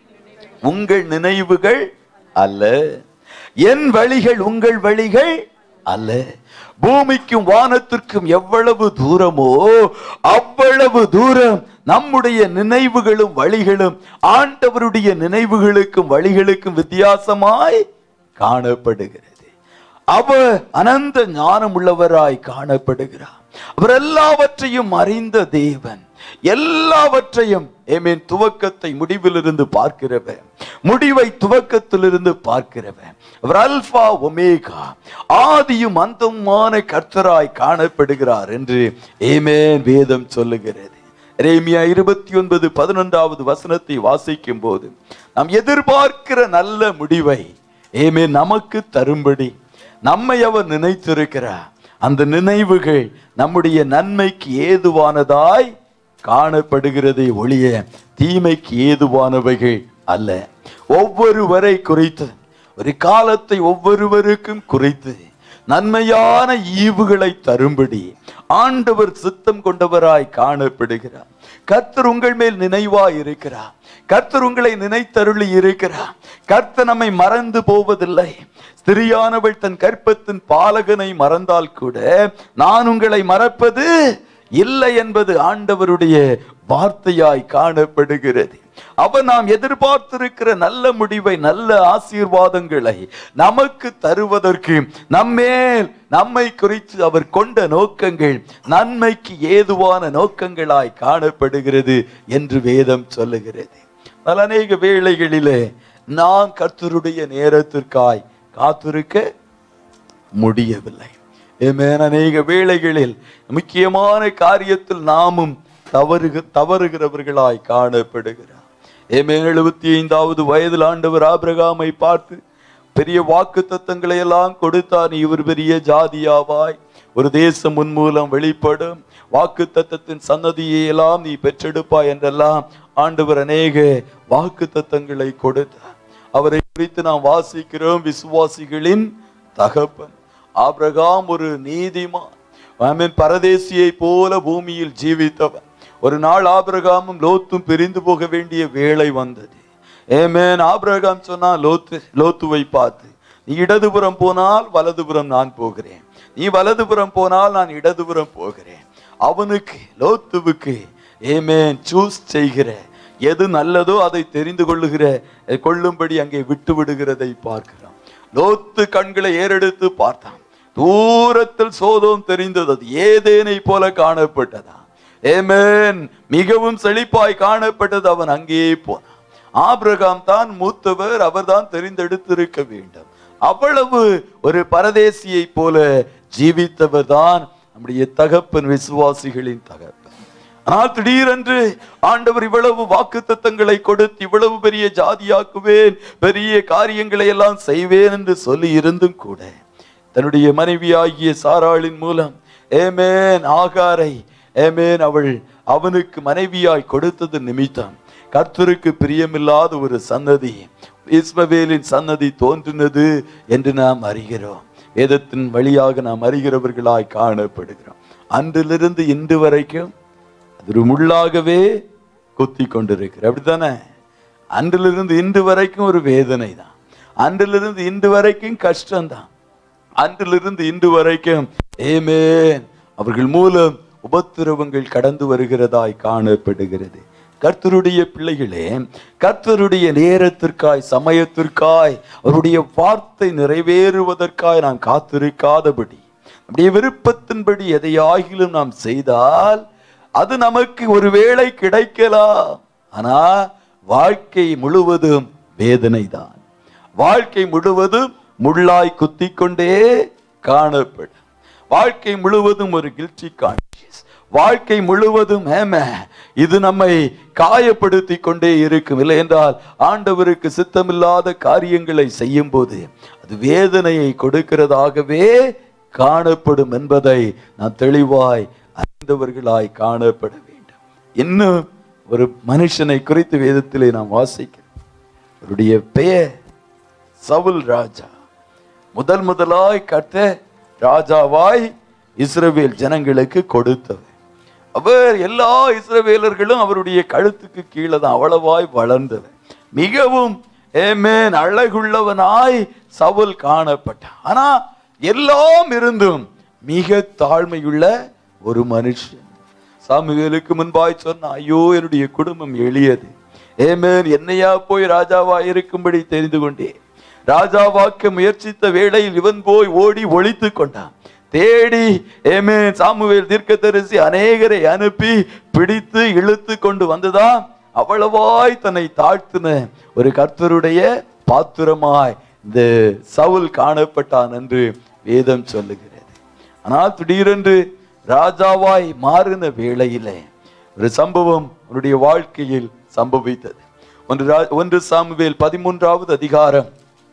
உங்கள் நினைவுகள் அல்ல என் வழிகள் உங்கள் வழிகள் அல்ல பூமிக்கும் வானத்திற்கும் எவ்வளவு தூரமோ அவ்வளவு தூரம் நம்முடைய நினைவுகளும் வழிகளும் ஆண்டவருடைய நினைவுகளுக்கும் வழிகளுக்கும் வித்தியாசமாய் காணப்படுகிறது அவர் அனந்த ஞானம் உள்ளவராய் காணப்படுகிறார் அவர் எல்லாவற்றையும் அறிந்த தேவன் எல்லாவற்றையும் ஏமேன் துவக்கத்தை முடிவிலிருந்து பார்க்கிறவர் முடிவை துவக்கத்திலிருந்து பார்க்கிறவர் அவர் அல்பா ஒமேகா ஆதியும் அந்தமான கர்த்தராய் காணப்படுகிறார் என்று ஏமேன் வேதம் சொல்லுகிறது ரேமியா இருபத்தி ஒன்பது பதினொன்றாவது வசனத்தை வாசிக்கும் போது நாம் எதிர்பார்க்கிற நல்ல முடிவை ஏமே நமக்கு தரும்படி நம்மை அவர் நினைத்திருக்கிறார் அந்த நினைவுகள் நம்முடைய நன்மைக்கு ஏதுவானதாய் காணப்படுகிறதை ஒழிய தீமைக்கு ஏதுவானவைகள் அல்ல ஒவ்வொருவரை குறித்து ஒரு காலத்தை ஒவ்வொருவருக்கும் குறித்து நன்மையான ஈவுகளை தரும்படி ஆண்டவர் சித்தம் கொண்டவராய் காணப்படுகிறார் கர்த்தர் உங்கள் மேல் நினைவாய் இருக்கிறார் கர்த்தர் உங்களை நினைத்தருளி இருக்கிறார் கர்த்தர் நம்மை மறந்து போவதில்லை ஸ்திரியானவள் தன் கற்பத்தின் பாலகனை மறந்தால் கூட நான் உங்களை மறப்பது இல்லை என்பது ஆண்டவருடைய வார்த்தையாய் காணப்படுகிறது அவர் நாம் எதிர்பார்த்திருக்கிற நல்ல முடிவை நல்ல ஆசீர்வாதங்களை நமக்கு தருவதற்கு நம்மேல் நம்மை குறித்து அவர் கொண்ட நோக்கங்கள் நன்மைக்கு ஏதுவான நோக்கங்களாய் காணப்படுகிறது என்று வேதம் சொல்லுகிறது பல அநேக வேளைகளிலே நாம் கர்த்தருடைய நேரத்திற்காய் காத்திருக்க முடியவில்லை ஏமேன் அநேக வேளைகளில் முக்கியமான காரியத்தில் நாமும் தவறுக தவறுகிறவர்களாய் காணப்படுகிறார் ஏமேன் எழுபத்தி ஐந்தாவது வயதில் ஆண்டவர் ஆபிரகாமை பார்த்து பெரிய வாக்கு தத்தங்களை எல்லாம் கொடுத்தார் நீ இவர் பெரிய ஜாதியாவாய் ஒரு தேசம் உன் மூலம் வெளிப்படும் வாக்கு தத்தத்தின் சன்னதியை எல்லாம் நீ பெற்றெடுப்பாய் என்றெல்லாம் ஆண்டவர் அநேக வாக்கு தத்தங்களை கொடுத்தார் அவரை குறித்து நாம் வாசிக்கிறோம் விசுவாசிகளின் தகப்பன் ஆபிரகாம் ஒரு நீதிமான் ஆமென் பரதேசியை போல பூமியில் ஜீவித்தவன் ஒரு நாள் ஆபிரகாமும் லோத்தும் பிரிந்து போக வேண்டிய வேளை வந்தது ஏமேன் ஆபிரகாம் சொன்னா லோத்து லோத்துவை பார்த்து நீ இடதுபுறம் போனால் வலதுபுறம் நான் போகிறேன் நீ வலதுபுறம் போனால் நான் இடதுபுறம் போகிறேன் அவனுக்கு லோத்துவுக்கு ஏமேன் சூஸ் செய்கிற எது நல்லதோ அதை தெரிந்து கொள்ளுகிற கொள்ளும்படி அங்கே விட்டு விடுகிறதை பார்க்கிறோம் லோத்து கண்களை ஏறெடுத்து பார்த்தான் தூரத்தில் சோதம் தெரிந்தது அது ஏதேனை போல காணப்பட்டதா ஏமேன் மிகவும் செழிப்பாய் காணப்பட்டது அவன் அங்கேயே போனான் ஆபிரகாம் தான் மூத்தவர் அவர்தான் தெரிந்தெடுத்திருக்க வேண்டும் அவ்வளவு ஒரு பரதேசியை போல ஜீவித்தவர் தான் நம்முடைய தகப்பன் விசுவாசிகளின் தகப்பன் ஆனால் திடீரென்று ஆண்டவர் இவ்வளவு வாக்கு கொடுத்து இவ்வளவு பெரிய ஜாதியாக்குவேன் பெரிய காரியங்களை எல்லாம் செய்வேன் என்று சொல்லி இருந்தும் கூட தன்னுடைய மனைவியாகிய சாராளின் மூலம் ஏமேன் ஆகாரை ஏமேன் அவள் அவனுக்கு மனைவியாய் கொடுத்தது நிமித்தம் கர்த்தருக்கு பிரியமில்லாத ஒரு சன்னதி இஸ்மவேலின் சன்னதி தோன்றினது என்று நாம் அறிகிறோம் வேதத்தின் வழியாக நாம் அறிகிறவர்களாய் காணப்படுகிறோம் அன்றிலிருந்து இன்று வரைக்கும் அது ஒரு முள்ளாகவே குத்தி கொண்டிருக்கிற அப்படித்தானே அன்றிலிருந்து இன்று வரைக்கும் ஒரு வேதனை தான் அன்றிலிருந்து இன்று வரைக்கும் கஷ்டம்தான் அன்றிலிருந்து இன்று வரைக்கும் ஏமேன் அவர்கள் மூலம் உபத்திரவங்கள் கடந்து வருகிறதாய் காணப்படுகிறது கர்த்தருடைய பிள்ளைகளே கர்த்தருடைய நேரத்திற்காய் சமயத்திற்காய் அவருடைய வார்த்தை நிறைவேறுவதற்காய் நாம் காத்திருக்காதபடி நம்முடைய விருப்பத்தின்படி எதையாகிலும் நாம் செய்தால் அது நமக்கு ஒருவேளை கிடைக்கலாம் ஆனா வாழ்க்கை முழுவதும் வேதனை தான் வாழ்க்கை முழுவதும் முள்ளாய் குத்திக் கொண்டே காணப்படும் வாழ்க்கை முழுவதும் ஒரு கில்ட்டி கான்சியஸ் வாழ்க்கை முழுவதும் ஏம இது நம்மை காயப்படுத்தி கொண்டே இருக்கும் இல்லை என்றால் ஆண்டவருக்கு சித்தமில்லாத காரியங்களை செய்யும் போது அது வேதனையை கொடுக்கிறதாகவே காணப்படும் என்பதை நாம் தெளிவாய் அறிந்தவர்களாய் காணப்பட வேண்டும் இன்னும் ஒரு மனுஷனை குறித்து வேதத்திலே நாம் வாசிக்கிறோம் அவருடைய பெயர் சவுல் ராஜா முதல் முதலாய் கட்ட ராஜாவாய் இஸ்ரவேல் ஜனங்களுக்கு கொடுத்தவர் அவர் எல்லா இஸ்ரவேலர்களும் அவருடைய கழுத்துக்கு கீழே தான் அவ்வளவாய் வளர்ந்தவர் மிகவும் ஏமேன் அழகுள்ளவனாய் சவுல் காணப்பட்டான் ஆனா எல்லாம் இருந்தும் மிக தாழ்மையுள்ள ஒரு மனுஷன் சாமுவேலுக்கு முன்பாய் சொன்ன ஐயோ என்னுடைய குடும்பம் எளியது ஏமேன் என்னையா போய் ராஜாவா இருக்கும்படி தெரிந்து கொண்டேன் ராஜாவாக்க முயற்சித்த வேளையில் இவன் போய் ஓடி ஒளித்து கொண்டான் தேடி ஏமே சாமுவேல் தீர்க்கதரிசி அநேகரை அனுப்பி பிடித்து இழுத்து கொண்டு வந்ததா அவ்வளவாய் தன்னை தாழ்த்தின ஒரு கர்த்தருடைய பாத்திரமாய் இந்த சவுல் காணப்பட்டான் என்று வேதம் சொல்லுகிறது ஆனால் திடீரென்று ராஜாவாய் மாறின வேளையிலே ஒரு சம்பவம் அவருடைய வாழ்க்கையில் சம்பவித்தது ஒன்று ரா- ஒன்று சாமுவேல் பதிமூன்றாவது அதிகாரம்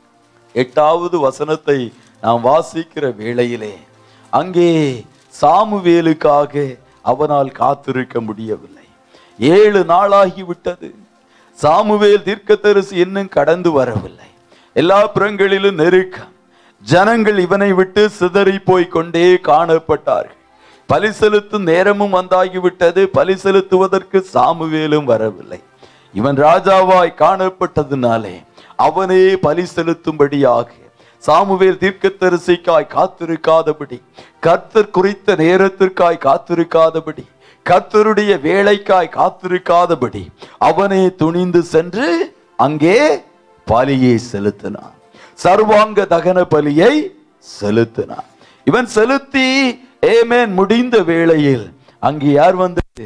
எட்டாவது வசனத்தை நாம் வாசிக்கிற வேளையிலே அங்கே சாமுவேலுக்காக அவனால் காத்திருக்க முடியவில்லை ஏழு நாளாகி விட்டது சாமுவேல் தீர்க்கதரிசி இன்னும் கடந்து வரவில்லை எல்லா புறங்களிலும் நெருக்கம் ஜனங்கள் இவனை விட்டு சிதறி போய் கொண்டே காணப்பட்டார்கள் பலி செலுத்தும் நேரமும் வந்தாகிவிட்டது பலி செலுத்துவதற்கு சாமுவேலும் வரவில்லை இவன் ராஜாவாய் காணப்பட்டதுனாலே அவனே பலி செலுத்தும்படியாக சாமுவேல் தீர்க்கதரிசிக்காய் காத்திருக்காதபடி கர்த்தர் குறித்த நேரத்திற்காய் காத்திருக்காதபடி கர்த்தருடைய வேலைக்காய் காத்திருக்காதபடி அவனே துணிந்து சென்று அங்கே பலியை செலுத்தினான் சர்வாங்க தகன பலியை செலுத்தினான் இவன் செலுத்தி ஏமேன் முடிந்த வேளையில் அங்கே யார் வந்தது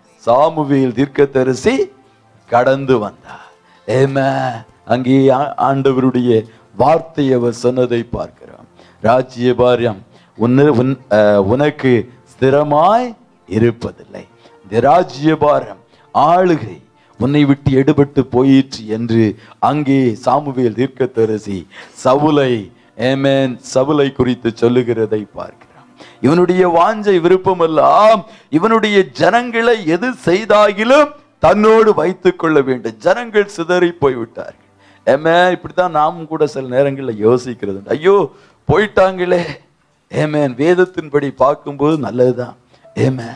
சாமுவேல் தீர்க்கதரிசி கடந்து வந்தார் ஏமே அங்கே ஆ- ஆண்டவருடைய வார்த்தை அவர் சொன்னதை பார்க்கிறோம் ராஜ்ய பாரியம் உன்னு உன் அஹ், உனக்கு ஸ்திரமாய் இருப்பதில்லை இந்த ராஜ்ய பாரம் ஆளுகை உன்னை விட்டு எடுபட்டு போயிற்று என்று அங்கே சாமுவேல் தீர்க்கதரிசி சவுலை ஏமேன் சவுலை குறித்து சொல்லுகிறதை பார்க்கிறோம் இவனுடைய வாஞ்சை விருப்பமெல்லாம் இவனுடைய ஜனங்களை எது செய்தாகிலும் தன்னோடு வைத்துக் கொள்ள வேண்டும் ஜனங்கள் சிதறி போய்விட்டார்கள் ஏமே இப்படித்தான் நாமும் கூட சில நேரங்களில் யோசிக்கிறது உண்டு. ஐயோ போயிட்டாங்களே ஏமேன் வேதத்தின்படி பார்க்கும்போது நல்லதுதான் ஏமே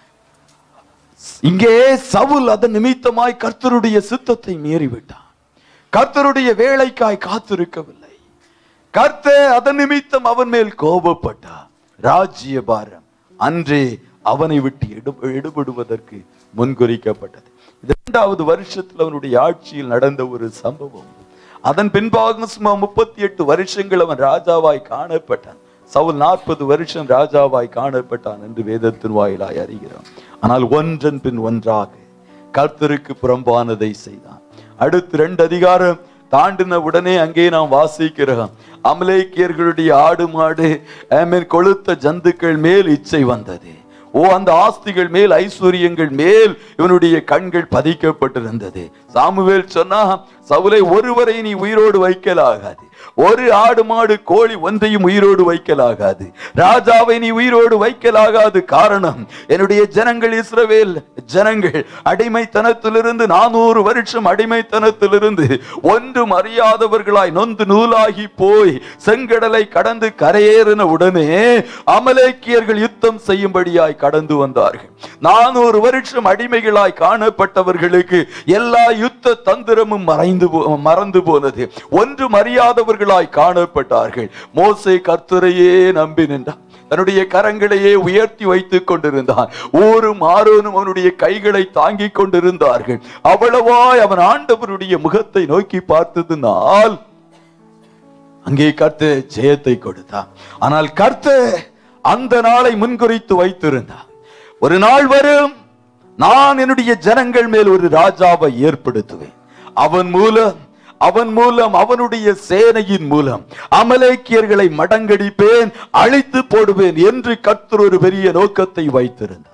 இங்கே சவுல் அதன் நிமித்தமாய் கர்த்தருடைய சித்தத்தை மீறிவிட்டான் கர்த்தருடைய வேலைக்காய் காத்திருக்கவில்லை கர்த்தர் அதன் நிமித்தம் அவன் மேல் கோபப்பட்டார் ராஜ்ய பாரம் அன்றே அவனை விட்டு எடு எடுபடுவதற்கு முன்குறிக்கப்பட்டது இது இரண்டாவது வருஷத்தில் அவனுடைய ஆட்சியில் நடந்த ஒரு சம்பவம் அதன் பின்பாக சுமார் முப்பத்தி எட்டு வருஷங்கள் அவன் ராஜாவாய் காணப்பட்டான் சவுல் நாற்பது வருஷம் ராஜாவாய் காணப்பட்டான் என்று வேதத்தின் வாயிலாய் அறிகிறோம் ஆனால் ஒன்றன் பின் ஒன்றாக கர்த்தருக்கு புறம்பானதை செய்தான் அடுத்து ரெண்டு அதிகாரம் தாண்டின உடனே அங்கே நாம் வாசிக்கிறோம் அமலேக்கியர்களுடைய ஆடு மாடு ஆமென், கொழுத்த ஜந்துக்கள் மேல் இச்சை வந்தது ஓ அந்த ஆஸ்திகள் மேல் ஐஸ்வர்யங்கள் மேல் இவனுடைய கண்கள் பதிக்கப்பட்டிருந்தது சாமுவேல் சொன்னா சவுலை ஒருவரை நீ உயிரோடு வைக்கலாகாது ஒரு ஆடு மாடு கோழி ஒன்றையும் உயிரோடு வைக்கலாகாது ராஜாவை நீ உயிரோடு வைக்கலாகாது காரணம் என்னுடைய ஜனங்கள் இஸ்ரவேல் ஜனங்கள் அடிமைத்தனத்திலிருந்து நானூறு வருஷம் அடிமைத்தனத்திலிருந்து ஒன்றும் அறியாதவர்களாய் நொந்து நூலாகி போய் செங்கடலை கடந்து கரையேறின உடனே அமலேக்கியர்கள் யுத்தம் செய்யும்படியாய் கடந்து வந்தார்கள் நானூறு வருஷம் அடிமைகளாய் காணப்பட்டவர்களுக்கு எல்லா யுத்த தந்திரமும் மறைந்து போ- மறந்து போனது ஒன்றும் அறியாதவர்களாய் காணப்பட்டார்கள் மோசே கர்த்தரையே நம்பி நின்றான் தன்னுடைய கரங்களையே உயர்த்தி வைத்துக் கொண்டிருந்தான் ஊரும் ஆரோனும் அவனுடைய கைகளை தாங்கிக் கொண்டிருந்தார்கள் அவ்வளவாய் அவன் ஆண்டவருடைய முகத்தை நோக்கி பார்த்ததுனால் அங்கே கர்த்த ஜெயத்தை கொடுத்தான் ஆனால் கர்த்த அந்த நாளை முன்குறித்து வைத்திருந்தார் ஒரு நாள் வரும் நான் என்னுடைய ஜனங்கள் மேல் ஒரு ராஜாவை ஏற்படுத்துவேன் அவன் மூலம் அவன் மூலம் அவனுடைய சேனையின் மூலம் அமலேக்கியர்களை மடங்கடிப்பேன் அழித்து போடுவேன் என்று கர்த்தர் ஒரு பெரிய நோக்கத்தை வைத்திருந்தார்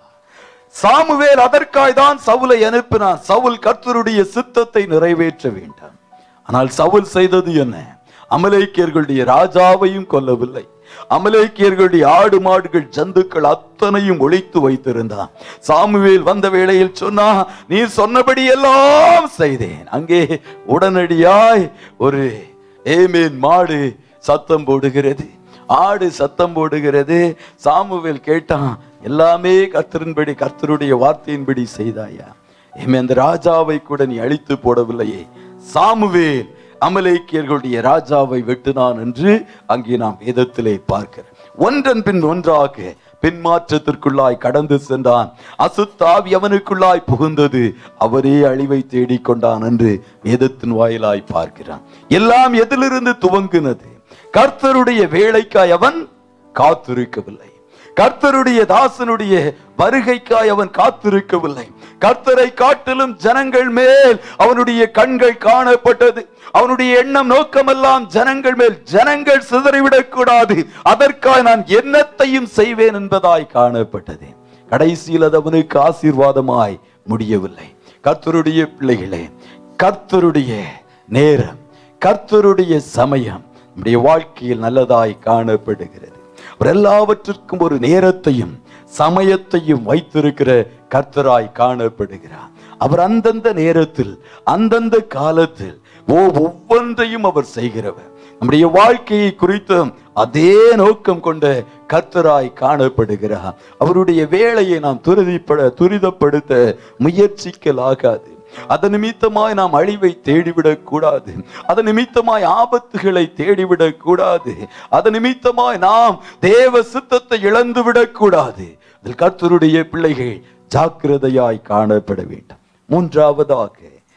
சாமுவேல் அதற்காய் தான் சவுலை அனுப்பினான் சவுல் கர்த்தருடைய சித்தத்தை நிறைவேற்ற வேண்டாம் ஆனால் சவுல் செய்தது என்ன அமலேக்கியர்களுடைய ராஜாவையும் கொல்லவில்லை அமலேக்கியர்களுடைய ஆடு மாடுகள் ஜந்துக்கள் அத்தனையும் ஒழித்து வைத்திருந்தான் சாமுவேல் வந்த வேளையில் சொன்னா நீர் சொன்னபடி எல்லாம் செய்தேன் அங்கே உடனடியாய் ஒரு ஏமேன் மாடு சத்தம் போடுகிறது ஆடு சத்தம் போடுகிறது சாமுவேல் கேட்டான் எல்லாமே கர்த்தரின்படி கர்த்தருடைய வார்த்தையின்படி செய்தாயா ஏமே அந்த ராஜாவை கூட நீ அழித்து போடவில்லையே சாமுவேல் அமலேக்கியர்களுடைய ராஜாவை வெட்டினான் என்று அங்கே நாம் வேதத்திலே பார்க்கிறோம் ஒன்றன் பின் ஒன்றாக பின்மாற்றத்திற்குள்ளாய் கடந்து சென்றான் அசுத்தாவி அவனுக்குள்ளாய் புகுந்தது அவரே அழிவை தேடிக்கொண்டான் என்று வேதத்தின் வாயிலாய் பார்க்கிறான் எல்லாம் எதிலிருந்து துவங்குனது கர்த்தருடைய வேலைக்காய் அவன் காத்திருக்கவில்லை கர்த்தருடைய தாசனுடைய வருகைக்காய் அவன் காத்திருக்கவில்லை கர்த்தரை காட்டிலும் ஜனங்கள் மேல் அவனுடைய கண்கள் காணப்பட்டது அவனுடைய எண்ணம் நோக்கமெல்லாம் ஜனங்கள் மேல் ஜனங்கள் சிதறிவிடக் கூடாது அதற்காக நான் என்னத்தையும் செய்வேன் என்பதாய் காணப்பட்டது கடைசியில் அது அவனுக்கு ஆசீர்வாதமாய் முடியவில்லை கர்த்தருடைய பிள்ளைகளே கர்த்தருடைய நேரம் கர்த்தருடைய சமயம் நம்முடைய வாழ்க்கையில் நல்லதாய் காணப்படுகிறது அவர் எல்லாவற்றிற்கும் ஒரு நேரத்தையும் சமயத்தையும் வைத்திருக்கிற கர்த்தராய் காணப்படுகிறார் அவர் அந்தந்த நேரத்தில் அந்தந்த காலத்தில் ஓ ஒவ்வொன்றையும் அவர் செய்கிறவர் நம்முடைய வாழ்க்கையை குறித்தும் அதே நோக்கம் கொண்ட கர்த்தராய் காணப்படுகிறார் அவருடைய வேலையை நாம் துரிதப்பட துரிதப்படுத்த முயற்சிக்கலாகாது அதன் நிமித்தமாய் நாம் அழிவை தேடிவிடக் கூடாது அதன் நிமித்தமாய் ஆபத்துகளை தேடிவிடக் கூடாது அதன் நிமித்தமாய் நாம் தேவ சித்தத்தை இழந்து விடக் கூடாது அதில் கர்த்தருடைய பிள்ளைகள் ஜாக்கிரதையாய் காணப்பட வேண்டும் மூன்றாவதாக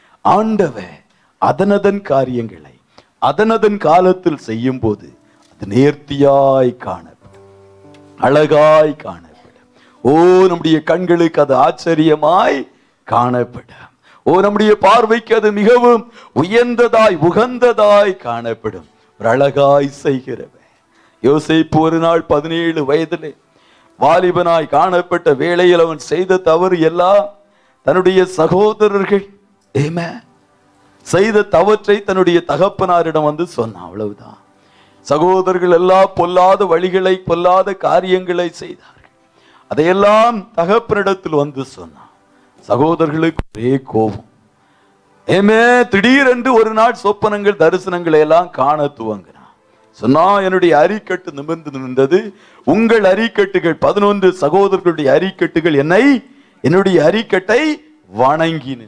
ஆண்டவர் அதனதன் காரியங்களை அதனதன் காலத்தில் செய்யும் போது அது நேர்த்தியாய் காணப்படும் அழகாய் காணப்படும் ஓ நம்முடைய கண்களுக்கு அது ஆச்சரியமாய் காணப்படும் ஓ நம்முடைய பார்வைக்கு அது மிகவும் உயர்ந்ததாய் உகந்ததாய் காணப்படும் ஒரு அழகாய் செய்கிறவன் யோசிப்பு ஒரு நாள் பதினேழு வயதிலே வாலிபனாய் காணப்பட்ட வேளையில் அவன் செய்த தவறு எல்லாம் தன்னுடைய சகோதரர்கள் ஏமே செய்த தவற்றை தன்னுடைய தகப்பனாரிடம் வந்து சொன்னான் அவ்வளவுதான் சகோதரர்கள் எல்லாம் பொல்லாத வழிகளை பொல்லாத காரியங்களை செய்தார்கள் அதையெல்லாம் தகப்பனிடத்தில் வந்து சொன்னான் சகோதரர்களுக்கு ஒரே கோபம் ஏமே திடீரென்று ஒரு நாள் சொப்பனங்கள் தரிசனங்களை எல்லாம் காண துவங்கினான் சொன்னா என்னுடைய அரிக்கட்டு நிமிர்ந்து நின்றது உங்கள் அரிக்கட்டுகள் பதினொன்று சகோதரர்களுடைய அரிக்கட்டுகள் என்னை என்னுடைய அரிக்கட்டை வணங்கி நின்றது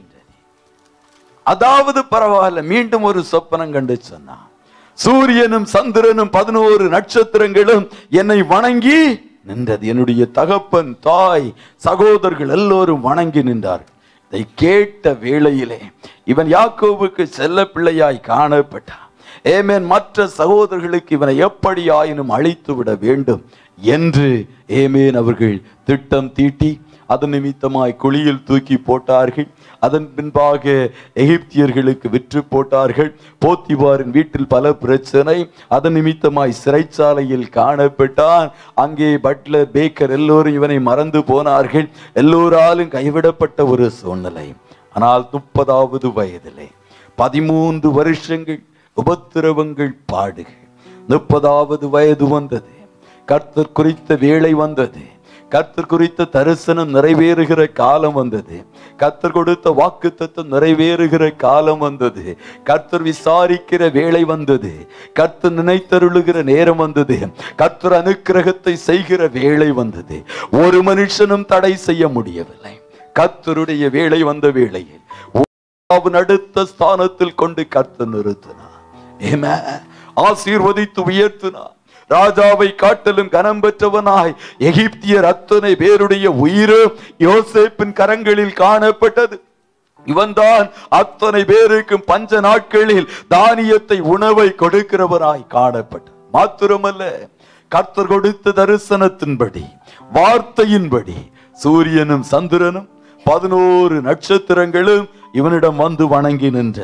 அதாவது பரவாயில்ல மீண்டும் ஒரு சொப்பனம் கண்டு சொன்னான் சூரியனும் சந்திரனும் பதினோரு நட்சத்திரங்களும் என்னை வணங்கி நின்றது என்னுடைய தகப்பன் தாய் சகோதரர்கள் எல்லோரும் வணங்கி நின்றார்கள் இதை கேட்ட வேளையிலே இவன் யாக்கோவுக்கு செல்ல பிள்ளையாய் காணப்பட்டான் ஏமேன் மற்ற சகோதரர்களுக்கு இவனை எப்படி ஆயினும் அழித்து விட வேண்டும் என்று ஏமேன் அவர்கள் திட்டம் தீட்டி அதன் நிமித்தமாய் குழியில் தூக்கி போட்டார்கள் அதன் பின்பாக எகிப்தியர்களுக்கு விற்று போட்டார்கள் போத்திபாரின் வீட்டில் பல பிரச்சனை அதன் நிமித்தமாய் சிறைச்சாலையில் காணப்பட்டான் அங்கே பட்லர் பேக்கர் எல்லோரும் இவனை மறந்து போனார்கள் எல்லோராலும் கைவிடப்பட்ட ஒரு சூழ்நிலை ஆனால் முப்பதாவது வயதிலே பதிமூன்று வருஷங்கள் உபத்திரவங்கள் பாடுகள் முப்பதாவது வயது வந்தது கர்த்தர் குறித்த வேலை வந்தது கர்த்தர் குறித்த தரிசனம் நிறைவேறுகிற காலம் வந்தது கர்த்தர் கொடுத்த வாக்கு நிறைவேறுகிற காலம் வந்தது கர்த்தர் விசாரிக்கிற வேலை வந்தது கர்த்தர் நினைத்தருளுகிற நேரம் வந்தது கர்த்தர் அனுக்கிரகத்தை செய்கிற வேலை வந்தது ஒரு மனுஷனும் தடை செய்ய முடியவில்லை கர்த்தருடைய வேலை வந்த வேளையில் அவன் அடுத்த ஸ்தானத்தில் கொண்டு கர்த்தர் நிறுத்தினார் ஏமே ஆசீர்வதித்து உயர்த்தினார் ராஜாவை காட்டிலும் கனம் பெற்றவனாய் எகிப்தியர் அத்தனை பேருடைய உயிரு யோசேப்பின் கரங்களில் காணப்பட்டது இவன்தான் அத்தனை பேருக்கும் பஞ்ச நாட்களில் தானியத்தை உணவை கொடுக்கிறவராய் காணப்பட்ட மாத்திரமல்ல கர்த்தர் கொடுத்த தரிசனத்தின்படி வார்த்தையின்படி சூரியனும் சந்திரனும் பதினோரு நட்சத்திரங்களும் இவனிடம் வந்து வணங்கி நின்றது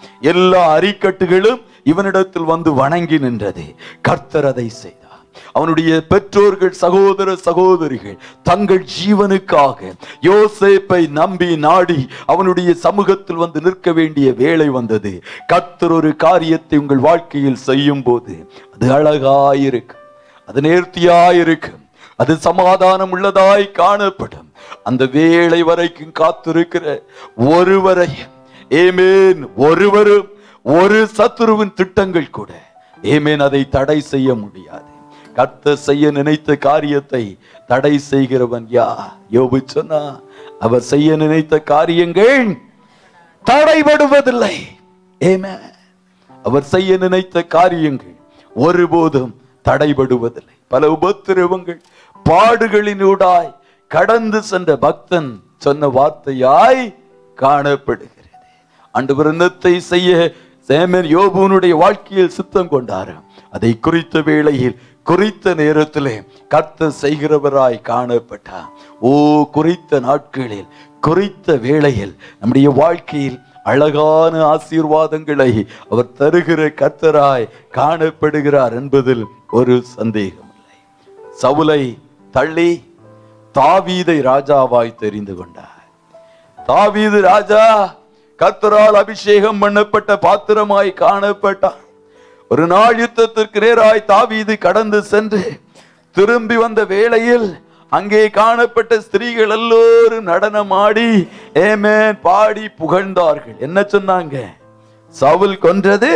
எல்லா அரிக்கட்டுகளும் இவனிடத்தில் வந்து வணங்கி நின்றது கர்த்தர் அதை செய்தார் அவனுடைய பெற்றோர்கள் சகோதர சகோதரிகள் தங்கள் ஜீவனுக்காக யோசேப்பை நம்பி நாடி அவனுடைய சமூகத்தில் வந்து நிற்க வேண்டிய வேலை வந்தது கர்த்தர் ஒரு காரியத்தை உங்கள் வாழ்க்கையில் செய்யும் போது அது அழகாயிருக்கும் அது நேர்த்தியாயிருக்கும் அது சமாதானம் உள்ளதாய் காணப்படும் அந்த வேளை வரைக்கும் காத்திருக்கிற ஒருவரையும் ஏமேன் ஒருவரும் ஒரு சத்துருவின் திட்டங்கள் கூட ஏமேன் அதை தடை செய்ய முடியாது கர்த்தர் செய்ய நினைத்த காரியத்தை தடை செய்கிறவன் யா யோபு சொன்னா அவர் செய்ய நினைத்த காரியங்கள் தடைபடுவதில்லை ஏமே அவர் செய்ய நினைத்த காரியங்கள் ஒருபோதும் தடைபடுவதில்லை பல உபத்திரவங்கள் பாடுகளினூடாய் கடந்து சென்ற பக்தன் சொன்ன வார்த்தையாய் காணப்படுகிறது ஆண்டவர் என்னத்தை செய்ய சேமன் யோபுனுடைய வாழ்க்கையில் சித்தம் கொண்டார் அதை குறித்த வேளையில் குறித்த நேரத்திலே கர்த்தர் செய்கிறவராய் காணப்பட்டார் ஓ குறித்த நாட்களில் குறித்த வேளையில் நம்முடைய வாழ்க்கையில் அழகான ஆசீர்வாதங்களை அவர் தருகிற கர்த்தராய் காணப்படுகிறார் என்பதில் ஒரு சந்தேகம் இல்லை சவுலை தள்ளி தாவீதை ராஜாவாய் தெரிந்து கொண்டார் தாவீது ராஜா கர்த்தரால் அபிஷேகம் பண்ணப்பட்ட பாத்திரமாய் காணப்பட்டான் ஒரு நாள் யுத்தத்திற்கு நேராய் தாவீது கடந்து சென்று திரும்பி வந்த வேளையில் அங்கே காணப்பட்ட ஸ்திரீகள் எல்லோரும் நடனமாடி ஏமேன் பாடி புகழ்ந்தார்கள் என்ன சொன்னாங்க சவுல் கொன்றது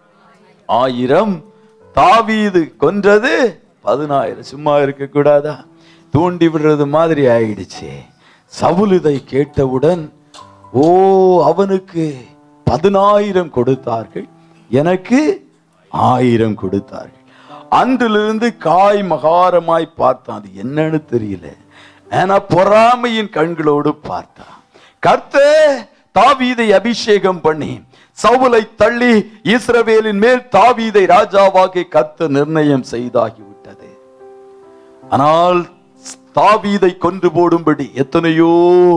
ஆயிரம் தாவீது கொன்றது பதினாயிரம் சும்மா இருக்க கூடாதா தூண்டி விடுறது மாதிரி ஆயிடுச்சு சவுல் இதை கேட்டவுடன் ஓ அவனுக்கு பதினாயிரம் கொடுத்தார்கள் எனக்கு ஆயிரம் கொடுத்தார்கள் அன்றிலிருந்து காய் மகாரமாய் பார்த்தான் அது என்னன்னு தெரியல ஆனா பொறாமையின் கண்களோடு பார்த்தான் கர்த்தே தாவீதை அபிஷேகம் பண்ணி சவுலை தள்ளி இஸ்ரவேலின் மேல் தாவீதை ராஜாவாக கர்த்த நிர்ணயம் செய்தாகிவிட்டது ஆனால் தாவீதை கொன்று போடும்படி எத்தனையோ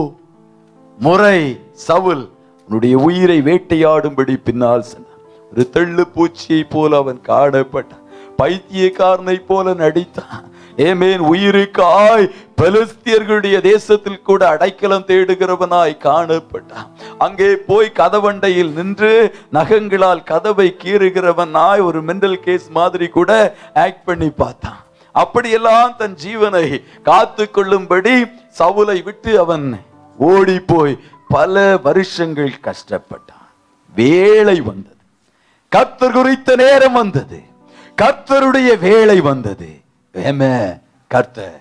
முறை சவுல் உன்னுடைய உயிரை வேட்டையாடும்படி பின்னால் சென்றான் ஒரு தெள்ளு பூச்சியை போல அவன் காணப்பட்டான் பைத்தியக்காரனை போல நடித்தான் ஏமேன் உயிருக்காய் பெலிஸ்தியர்களுடைய தேசத்தில் கூட அடைக்கலம் தேடுகிறவனாய் காணப்பட்டான் அங்கே போய் கதவண்டையில் நின்று நகங்களால் கதவை கீறுகிறவனாய் ஒரு மெண்டல் கேஸ் மாதிரி கூட ஆக்ட் பண்ணி பார்த்தான் அப்படியெல்லாம் தன் ஜீவனை காத்து கொள்ளும்படி சவுலை விட்டு அவன் ஓடி போய் பல வருஷங்கள் கஷ்டப்பட்டான் வேலை வந்தது கர்த்தர் குறித்த நேரம் வந்தது கர்த்தருடைய வேலை வந்தது ஏமே கர்த்தர்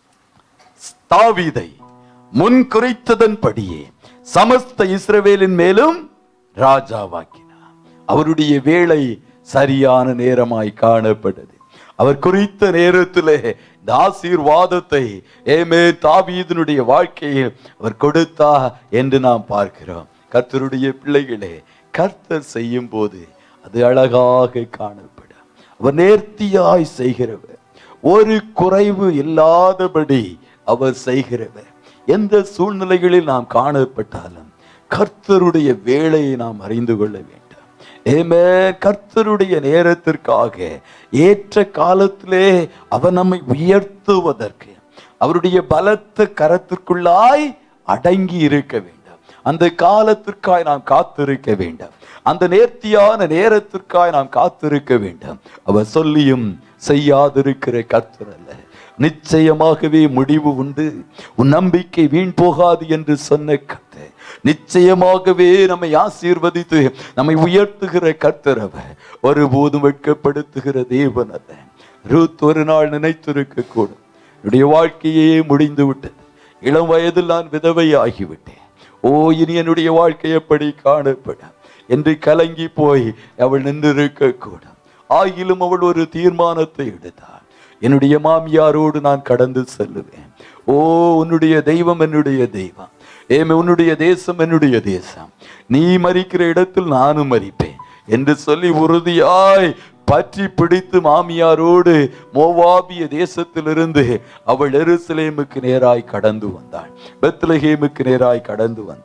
தாவீதை முன் குறித்ததன்படியே சமஸ்த இஸ்ரவேலின் மேலும் ராஜாவாக்கினார் அவருடைய வேலை சரியான நேரமாய் காணப்பட்டது அவர் குறித்த நேரத்திலே இந்த ஆசீர்வாதத்தை ஏமே தாவீதனுடைய வாழ்க்கையில் அவர் கொடுத்தா என்று நாம் பார்க்கிறோம் கர்த்தருடைய பிள்ளைகளே கர்த்தர் செய்யும் போது அது அழகாக காணப்படும் அவர் நேர்த்தியாய் செய்கிறவர் ஒரு குறைவு இல்லாதபடி அவர் செய்கிறவர் எந்த சூழ்நிலைகளில் நாம் காணப்பட்டாலும் கர்த்தருடைய வேலையை நாம் அறிந்து கொள்ள வேண்டும் ஏமே கர்த்தருடைய நேரத்திற்காக ஏற்ற காலத்திலே அவர் நம்மை உயர்த்துவதற்கு அவருடைய பலத்த கரத்திற்குள்ளாய் அடங்கி இருக்க வேண்டும் அந்த காலத்திற்காய் நாம் காத்திருக்க வேண்டும் அந்த நேர்த்தியான நேரத்திற்காய் நாம் காத்திருக்க வேண்டும் அவர் சொல்லியும் செய்யாதிருக்கிற கர்த்தர் அல்ல நிச்சயமாகவே முடிவு உண்டு உன் நம்பிக்கை வீண் போகாது என்று சொன்ன கர்த்தர் நிச்சயமாகவே நம்மை ஆசீர்வதித்து நம்மை உயர்த்துகிற கர்த்தர் அவர் ஒருபோதும் வெட்கப்படுத்துகிற தேவன் அல்ல ரூத் ஒரு நாள் நினைத்திருக்க கூடும் என்னுடைய வாழ்க்கையே முடிந்து விட்டது இளம் வயதில் நான் விதவை ஆகிவிட்டேன் ஓ இனி என்னுடைய வாழ்க்கை எப்படி காணப்படும் என்று கலங்கி போய் அவள் நின்றிருக்க கூடும் ஆகிலும் அவள் ஒரு தீர்மானத்தை எடுத்தாள் என்னுடைய மாமியாரோடு நான் கடந்து செல்லுவேன் ஓ உன்னுடைய தெய்வம் என்னுடைய தெய்வம் ஏமே உன்னுடைய தேசம் என்னுடைய தேசம் நீ மறிக்கிற இடத்தில் நானும் மறிப்பேன் என்று சொல்லி உறுதியாய் பற்றி பிடித்து மாமியாரோடு மோவாபிய தேசத்திலிருந்து அவள் எருசலேமுக்கு நேராய் கடந்து வந்தாள் பெத்லஹேமுக்கு நேராய் கடந்து வந்தாள்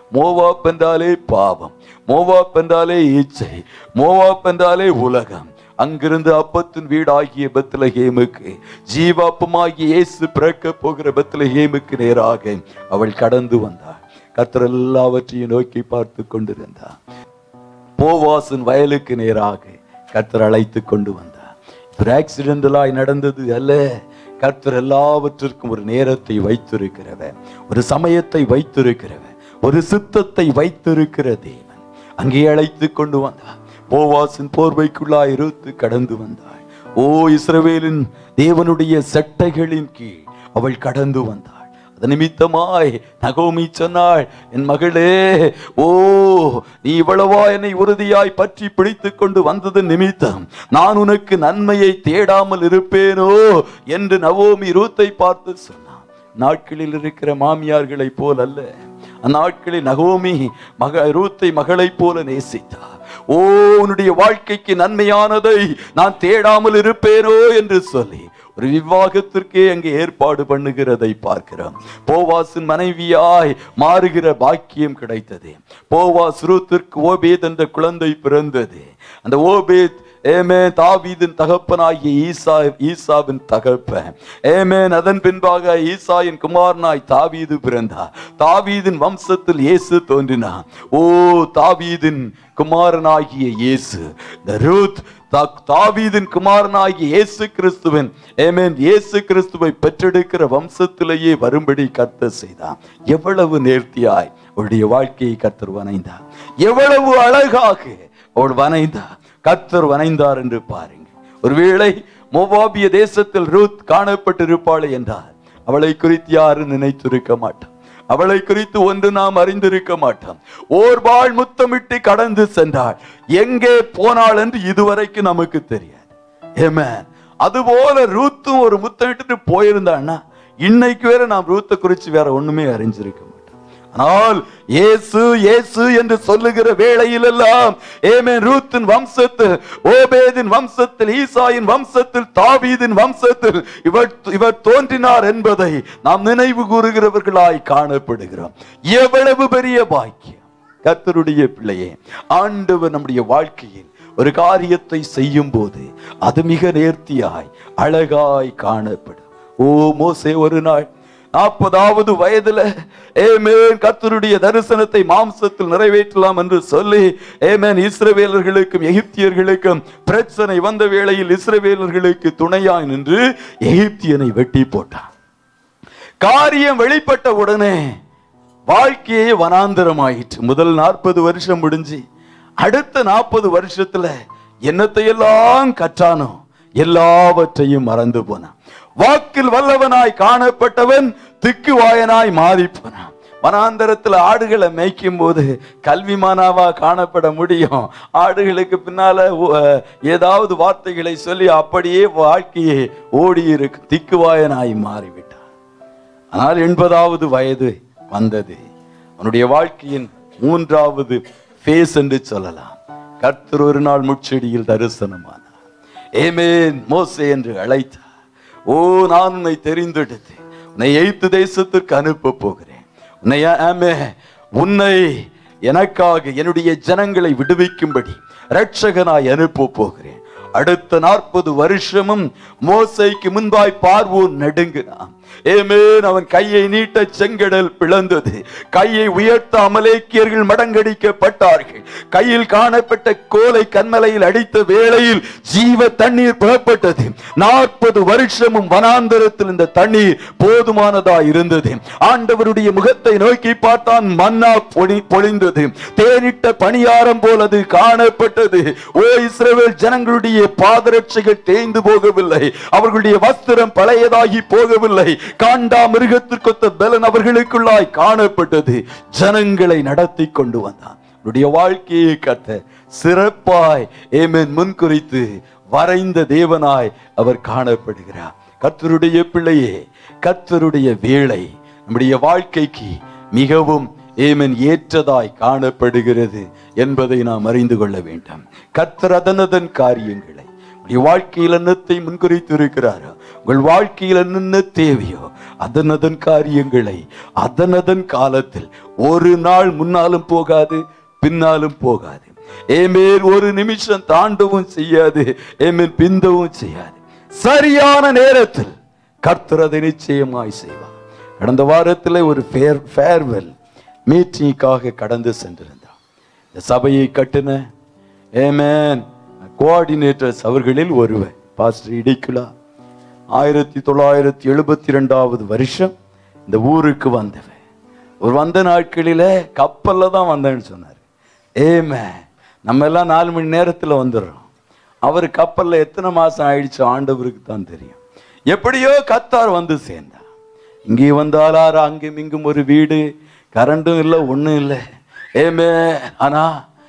மோவாப் என்றாலே பாவம் மோவாப் என்றாலே இச்சை மோவாப் என்றாலே உலகம் அங்கிருந்து அப்பத்தின் வீடாகிய பெத்லஹேமுக்கு ஜீவாப்பமாகிய இயேசு பிறக்க போகிற பெத்லஹேமுக்கு நேராக அவள் கடந்து வந்தாள் கர்த்தர் எல்லாவற்றையும் நோக்கி பார்த்து கொண்டிருந்தார் போவாசின் வயலுக்கு நேராக கர்த்தர் அழைத்து கொண்டு வந்தார் ஒரு ஆக்சிடென்டலாய் நடந்தது அல்ல கர்த்தர் எல்லாவற்றிற்கும் ஒரு நேரத்தை வைத்திருக்கிறவர் ஒரு சமயத்தை வைத்திருக்கிறவர் ஒரு சித்தத்தை வைத்திருக்கிற தேவன் அங்கே அழைத்து கொண்டு வந்தார் போவாசின் போர்வைக்குள்ளாய் இருத்து கடந்து வந்தாள் ஓ இஸ்ரவேலின் தேவனுடைய சட்டைகளின் கீழ் அவள் கடந்து வந்தாள் அது நிமித்தமாய் நகோமி சொன்னாள் என் மகளே ஓ நீ இவ்வளவா என்னை உறுதியாய் பற்றி பிடித்துக் கொண்டு வந்தது நிமித்தம் நான் உனக்கு நன்மையை தேடாமல் இருப்பேனோ என்று நவோமி ரூத்தை பார்த்து சொன்னான் நாட்களில் இருக்கிற மாமியார்களைப் போல் அல்ல அந்நாட்களில் நகோமி மக ரூத்தை மகளைப் போல நேசித்தார் ஓ உன்னுடைய வாழ்க்கைக்கு நன்மையானதை நான் தேடாமல் இருப்பேனோ என்று சொல்லி ஒரு விவாகத்திற்கே அங்கே ஏற்பாடு பண்ணுகிறதை பார்க்கிறோம் போவாசின் மனைவியாய் மாறுகிற பாக்கியம் கிடைத்தது போவாஸ் ரூத்திற்கு ஓபேத் என்ற குழந்தை பிறந்தது அந்த ஓபேத் ஏமேன் தாவீதின் தகப்பனாகிய ஈசா ஈசாவின் தகப்பன் ஏமேன் அதன் பின்பாக ஈசாயின் குமாரனாய் தாவீது பிறந்தார் தாவீதின் வம்சத்தில் இயேசு தோன்றினார் ஓ தாவீதின் குமாரனாகிய இயேசு இந்த ரூத் தா- தாவீதின் குமாரனாகிய இயேசு கிறிஸ்துவின் ஏமேன் இயேசு கிறிஸ்துவை பெற்றெடுக்கிற வம்சத்திலேயே வரும்படி கர்த்தர் செய்தார் எவ்வளவு நேர்த்தியாய் அவருடைய வாழ்க்கையை கர்த்தர் வணைந்தார் எவ்வளவு அழகாக அவள் வணைந்தார் கர்த்தர் வணைந்தார் என்று பாருங்க ஒருவேளை மோவாபிய தேசத்தில் ரூத் காணப்பட்டிருப்பாள் என்றால் அவளை குறித்து யாரும் நினைத்திருக்க மாட்டான் அவளை குறித்து ஒன்று நாம் அறிந்திருக்க மாட்டோம் ஓர்பாள் முத்தமிட்டு கடந்து சென்றாள் எங்கே போனாள் என்று இதுவரைக்கும் நமக்கு தெரியாது ஏமேன் அதுபோல ரூத்தும் ஒரு முத்தமிட்டு போயிருந்தான்னா இன்னைக்கு வேற நாம் ரூத்தை குறித்து வேற ஒண்ணுமே அறிஞ்சிருக்க மாட்டோம் ஆனால் இயேசு இயேசு என்று சொல்லுகிற வேளையில் எல்லாம் ஏமேன் ரூத்தின் வம்சத்தில் ஓபேதின் வம்சத்தில் ஈசாயின் வம்சத்தில் தாவீதின் வம்சத்தில் இவர் இவர் தோன்றினார் என்பதை நாம் நினைவு கூறுகிறவர்களாய் காணப்படுகிறோம் எவ்வளவு பெரிய பாக்கியம் கர்த்தருடைய பிள்ளையே ஆண்டவர் நம்முடைய வாழ்க்கையில் ஒரு காரியத்தை செய்யும் போது அது மிக நேர்த்தியாய் அழகாய் காணப்படும் ஓ மோசே ஒரு நாள் நாற்பதாவது வயதுல ஏமேன் கர்த்தருடைய தரிசனத்தை மாம்சத்தில் நிறைவேற்றலாம் என்று சொல்லி ஏமேன் இஸ்ரவேலர்களுக்கும் எகிப்தியர்களுக்கும் பிரச்சனை வந்த வேளையில் இஸ்ரவேலர்களுக்கு துணையாய் நின்று எகிப்தியனை வெட்டி போட்டான் காரியம் வெளிப்பட்ட உடனே வாழ்க்கையே வனாந்தரமாயிற்று முதல் நாற்பது வருஷம் முடிஞ்சு அடுத்த நாற்பது வருஷத்துல என்னத்தையெல்லாம் கற்றானோ எல்லாவற்றையும் மறந்து போனான் வாக்கில் வல்லவனாய் காணப்பட்டவன் திக்குவாயனாய் மாறி போனான் வனாந்தரத்துல ஆடுகளை மேய்க்கும் போது கல்விமானாவா காணப்பட முடியும் ஆடுகளுக்கு பின்னால ஓ- அஹ், ஏதாவது வார்த்தைகளை சொல்லி அப்படியே வாழ்க்கையே ஓடி இருக்கு திக்குவாயனாய் மாறிவிட்டான் ஆனால் எண்பதாவது வயது வந்தது அவனுடைய வாழ்க்கையின் மூன்றாவது ஃபேஸ் என்று சொல்லலாம் கர்த்தர் ஒரு நாள் முச்செடியில் தரிசனமானார் ஏமேன் மோசே என்று அழைத்தார் ஓ நான் உன்னை தெரிந்தெடுத்து உன்னை எய்த்து தேசத்திற்கு அனுப்ப போகிறேன் உன்னை ஆமே உன்னை எனக்காக என்னுடைய ஜனங்களை விடுவிக்கும்படி இரட்சகனாய் அனுப்ப போகிறேன் அடுத்த நாற்பது வருஷமும் மோசைக்கு முன்பாய் பார்வோன் நடுங்கினான் ஏமேன் அவன் கையை நீட்ட செங்கடல் பிளந்தது கையை உயர்த்த அமலேக்கியர்கள் மடங்கடிக்கப்பட்டார்கள் கையில் காணப்பட்ட கோலை கண்மலையில் அடித்த வேளையில் ஜீவ தண்ணீர் புறப்பட்டது நாற்பது வருஷமும் வனாந்தரத்தில் இந்த தண்ணீர் போதுமானதா இருந்தது ஆண்டவருடைய முகத்தை நோக்கி பார்த்தான் மன்னா பொழி பொழிந்தது தேனிட்ட பணியாரம் போல் அது காணப்பட்டது ஓ இஸ்ரவேல் ஜனங்களுடைய பாதரட்சைகள் தேய்ந்து போகவில்லை அவர்களுடைய வஸ்திரம் பழையதாகி போகவில்லை காண்டா மிருகத்திற்கொத்த பலன் அவர்களுக்குள்ளாய் காணப்பட்டது ஜனங்களை நடத்தி கொண்டு வந்தான் அவருடைய வாழ்க்கையை கத்த சிறப்பாய் ஏமேன் முன்குறித்து வரைந்த தேவனாய் அவர் காணப்படுகிறார் கர்த்தருடைய பிள்ளையே கர்த்தருடைய வேலை நம்முடைய வாழ்க்கைக்கு மிகவும் ஏமன் ஏற்றதாய் காணப்படுகிறது என்பதை நாம் அறிந்து கொள்ள வேண்டும் கர்த்தர் அதனதன் காரியங்களை உங்களுடைய வாழ்க்கையில் என்னத்தை முன்குறித்து இருக்கிறாரோ உங்கள் வாழ்க்கையில் என்னென்ன தேவையோ அதனதன் காரியங்களை அதனதன் காலத்தில் ஒரு நாள் முன்னாலும் போகாது பின்னாலும் போகாது ஏமேல் ஒரு நிமிஷம் தாண்டவும் செய்யாது ஏமேல் பிந்தவும் செய்யாது சரியான நேரத்தில் கர்த்தர் அதை நிச்சயமாய் செய்வார் கடந்த வாரத்தில் ஒரு ஃபேர் ஃபேர்வெல் மீட்டிங்காக கடந்து சென்றிருந்தார் இந்த சபையை கட்டின ஏமேன் கோஆர்டினேட்டர்ஸ் அவர்களில் ஒருவர் பாஸ்டர் இடிக்குலா ஆயிரத்தி தொள்ளாயிரத்தி எழுபத்தி ரெண்டாவது வருஷம் இந்த ஊருக்கு வந்தவன் ஒரு வந்த நாட்களில கப்பல்ல தான் வந்தேன்னு சொன்னார் ஏமே நம்ம எல்லாம் நாலு மணி நேரத்துல வந்துடுறோம் அவர் கப்பல்ல எத்தனை மாசம் ஆயிடுச்சு ஆண்டவருக்கு தான் தெரியும் எப்படியோ கத்தார் வந்து சேர்ந்தா இங்கே வந்தாலாரா அங்கும் இங்கும் ஒரு வீடு கரண்டும் இல்லை ஒண்ணும் இல்லை ஏமே ஆனா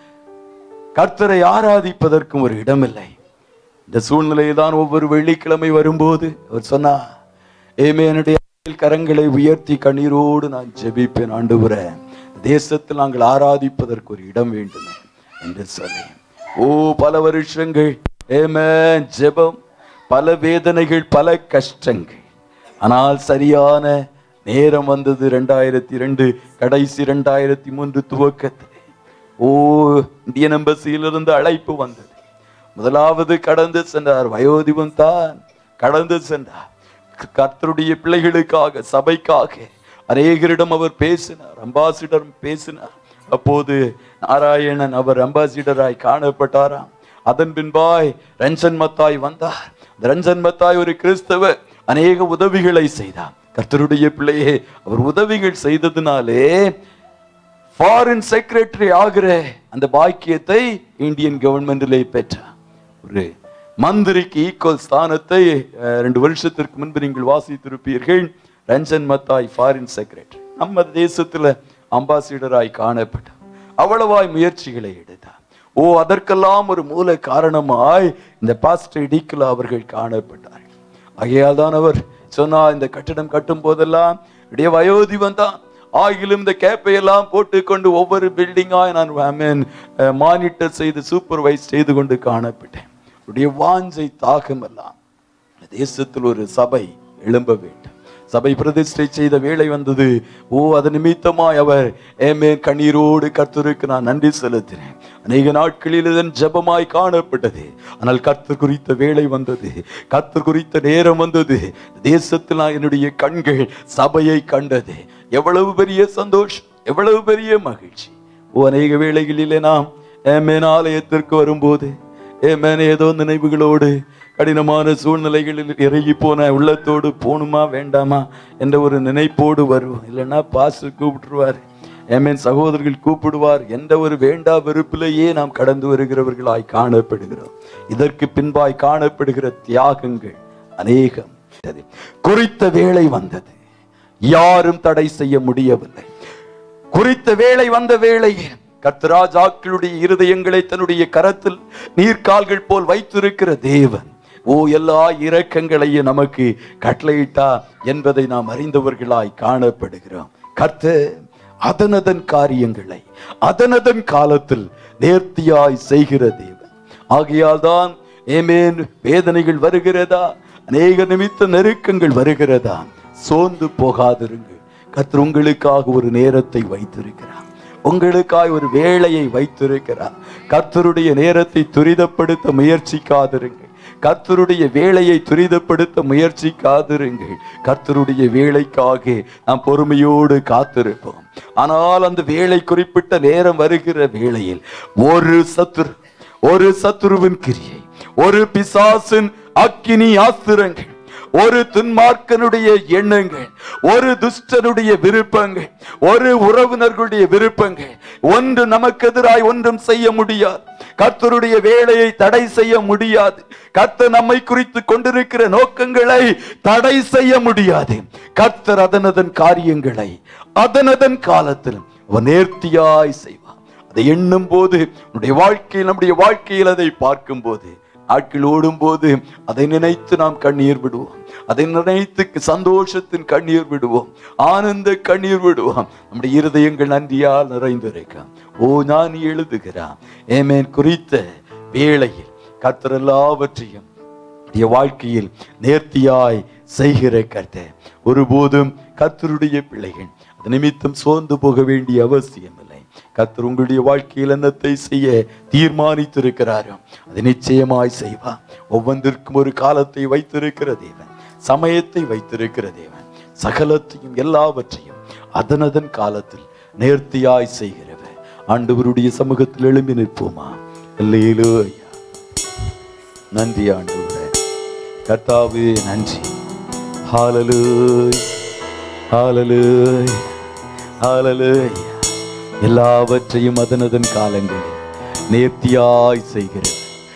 கர்த்தரை ஆராதிப்பதற்கும் ஒரு இடமில்லை இந்த சூழ்நிலையில் தான் ஒவ்வொரு வெள்ளிக்கிழமை வரும்போது அவர் சொன்னா ஏமே என்னுடைய கரங்களை உயர்த்தி கண்ணீரோடு நான் ஜெபிப்பேன் ஆண்டவரே தேசத்தில் நாங்கள் ஆராதிப்பதற்கு ஒரு இடம் வேண்டுமே என்று சொல்லி ஓ பல வருஷங்கள் ஏமே ஜெபம் பல வேதனைகள் பல கஷ்டங்கள் ஆனால் சரியான நேரம் வந்தது ரெண்டாயிரத்தி ரெண்டு கடைசி ரெண்டாயிரத்தி மூன்று துவக்கத்தில் ஓ இந்தியன் எம்பசியிலிருந்து அழைப்பு வந்தது முதலாவது கடந்து சென்றார் வயோதிபம் தான் கடந்து சென்றார் க- கர்த்தருடைய பிள்ளைகளுக்காக சபைக்காக அநேகரிடம் அவர் பேசினார் அம்பாசிடர் பேசினார் அப்போது நாராயணன் அவர் அம்பாசிடராய் காணப்பட்டாராம் அதன் பின்பாய் ரஞ்சன் மத்தாய் வந்தார் இந்த ரஞ்சன் மத்தாய் ஒரு கிறிஸ்தவர் அநேக உதவிகளை செய்தார் கர்த்தருடைய பிள்ளையே அவர் உதவிகள் செய்ததினாலே ஃபாரின் செக்ரட்டரி ஆகிற அந்த பாக்கியத்தை இந்தியன் கவர்மெண்டிலே பெற்றார் ஒரு மந்திரிக்கு ஈக்குவல் ஸ்தானத்தை அஹ், ரெண்டு வருஷத்திற்கு முன்பு நீங்கள் வாசித்திருப்பீர்கள் ரஞ்சன் மத்தாய் ஃபாரின் செக்ரட்டரி நம்ம தேசத்துல அம்பாசிடராய் காணப்பட்டார் அவ்வளவாய் முயற்சிகளை எடுத்தார் ஓ அதற்கெல்லாம் ஒரு மூல காரணமாய் இந்த பாஸ்டர் இடிக்கலா அவர்கள் காணப்பட்டார்கள் ஆகையால் தான் அவர் சொன்னா இந்த கட்டிடம் கட்டும் போதெல்லாம் இடைய வயோதிபன் தான் ஆகிலும் இந்த கேப்பை எல்லாம் போட்டுக்கொண்டு ஒவ்வொரு பில்டிங்காய் நான் மானிட்டர் செய்து சூப்பர்வைஸ் செய்து கொண்டு காணப்பட்டேன் உடைய வாஞ்சை தாகம் எல்லாம் இந்த தேசத்தில் ஒரு சபை எழும்ப வேண்டும் சபை பிரதிஷ்டை செய்த வேளை வந்தது ஓ அது நிமித்தமாய் அவர் ஏமே கண்ணீரோடு கர்த்தருக்கு நான் நன்றி செலுத்தினேன் அநேக நாட்களில் இதன் ஜெபமாய் காணப்பட்டது ஆனால் கர்த்தர் குறித்த வேளை வந்தது கர்த்தர் குறித்த நேரம் வந்தது தேசத்தில் நான் என்னுடைய கண்கள் சபையை கண்டது எவ்வளவு பெரிய சந்தோஷம் எவ்வளவு பெரிய மகிழ்ச்சி ஓ அநேக வேளைகளிலே நாம் ஏமேன் ஆலயத்திற்கு வரும்போது ஏமேன் ஏதோ நினைவுகளோடு கடினமான சூழ்நிலைகளில் இறங்கி போன உள்ளத்தோடு போணுமா வேண்டாமா என்ற ஒரு நினைப்போடு வருவோம் இல்லைன்னா பாஸ்டர் கூப்பிட்டுருவார் ஏமேன் சகோதரர்கள் கூப்பிடுவார் என்ற ஒரு வேண்டா வெறுப்பிலேயே நாம் கடந்து வருகிறவர்களாய் காணப்படுகிறோம் இதற்கு பின்பாய் காணப்படுகிற தியாகங்கள் அநேகம் குறித்த வேளை வந்தது யாரும் தடை செய்ய முடியவில்லை குறித்த வேளை வந்த வேளையில் கர்த்தராஜாக்களுடைய இருதயங்களை தன்னுடைய கரத்தில் நீர்க்கால்கள் போல் வைத்திருக்கிற தேவன் ஓ எல்லா இரக்கங்களையும் நமக்கு கட்டளையிட்டா என்பதை நாம் அறிந்தவர்களாய் காணப்படுகிறோம் கர்த்தர் அதனதன் காரியங்களை அதனதன் காலத்தில் நேர்த்தியாய் செய்கிற தேவன் ஆகையால் தான் ஏமேன் வேதனைகள் வருகிறதா அநேக நிமித்த நெருக்கங்கள் வருகிறதா சோர்ந்து போகாதிருங்கள் கர்த்தர் உங்களுக்காக ஒரு நேரத்தை வைத்திருக்கிறார் உங்களுக்காய் ஒரு வேலையை வைத்திருக்கிறார் கர்த்தருடைய நேரத்தை துரிதப்படுத்த முயற்சிக்காதிருங்கள் கர்த்தருடைய வேலையை துரிதப்படுத்த முயற்சிக்காதிருங்கள் கர்த்தருடைய வேலைக்காக நாம் பொறுமையோடு காத்திருப்போம் ஆனால் அந்த வேலை குறிப்பிட்ட நேரம் வருகிற வேளையில் ஒரு சத்துரு ஒரு சத்துருவின் கிரியை ஒரு பிசாசின் அக்கினி ஆஸ்திரங்கள் ஒரு துன்மார்க்கனுடைய எண்ணங்கள் ஒரு துஷ்டனுடைய விருப்பங்கள் ஒரு உறவினர்களுடைய விருப்பங்கள் ஒன்று நமக்கு எதிராய் ஒன்றும் செய்ய முடியாது கர்த்தருடைய வேலையை தடை செய்ய முடியாது கர்த்தர் நம்மை குறித்து கொண்டிருக்கிற நோக்கங்களை தடை செய்ய முடியாது கர்த்தர் அதனதன் காரியங்களை அதனதன் காலத்தில் அவர் நேர்த்தியாய் செய்வார் அதை எண்ணும் போது நம்முடைய வாழ்க்கையில் நம்முடைய வாழ்க்கையில் அதை பார்க்கும் போது ஆட்கள் ஓடும் போது அதை நினைத்து நாம் கண்ணீர் விடுவோம் அதை நினைத்து சந்தோஷத்தின் கண்ணீர் விடுவோம் ஆனந்த கண்ணீர் விடுவோம் நம்முடைய இருதயங்கள் நன்றியால் நிறைந்திருக்கும் ஓ நான் எழுதுகிறான் ஏமேன் குறித்த வேளையில் கர்த்தர் எல்லாவற்றையும் நம்முடைய வாழ்க்கையில் நேர்த்தியாய் செய்கிற கர்த்தர் ஒருபோதும் கர்த்தருடைய பிள்ளைகள் அது நிமித்தம் சோர்ந்து போக வேண்டிய அவசியம் இல்லை கர்த்தர் உங்களுடைய வாழ்க்கையில் என்னத்தை செய்ய தீர்மானித்திருக்கிறாரோ அதை நிச்சயமாய் செய்வார் ஒவ்வொன்றிற்கும் ஒரு காலத்தை வைத்திருக்கிற தேவன் சமயத்தை வைத்திருக்கிற தேவன் சகலத்தையும் எல்லாவற்றையும் அதனதன் காலத்தில் நேர்த்தியாய் செய்கிறவர் ஆண்டவருடைய சமூகத்தில் எழும்பி நிற்போமா அல்லேலூயா நன்றி ஆண்டவரே கர்த்தாவே நன்றி ஹalleluya ஹalleluya ஹalleluya எல்லாவற்றையும் அதனதன் காலங்களில் நேர்த்தியாய் செய்கிறது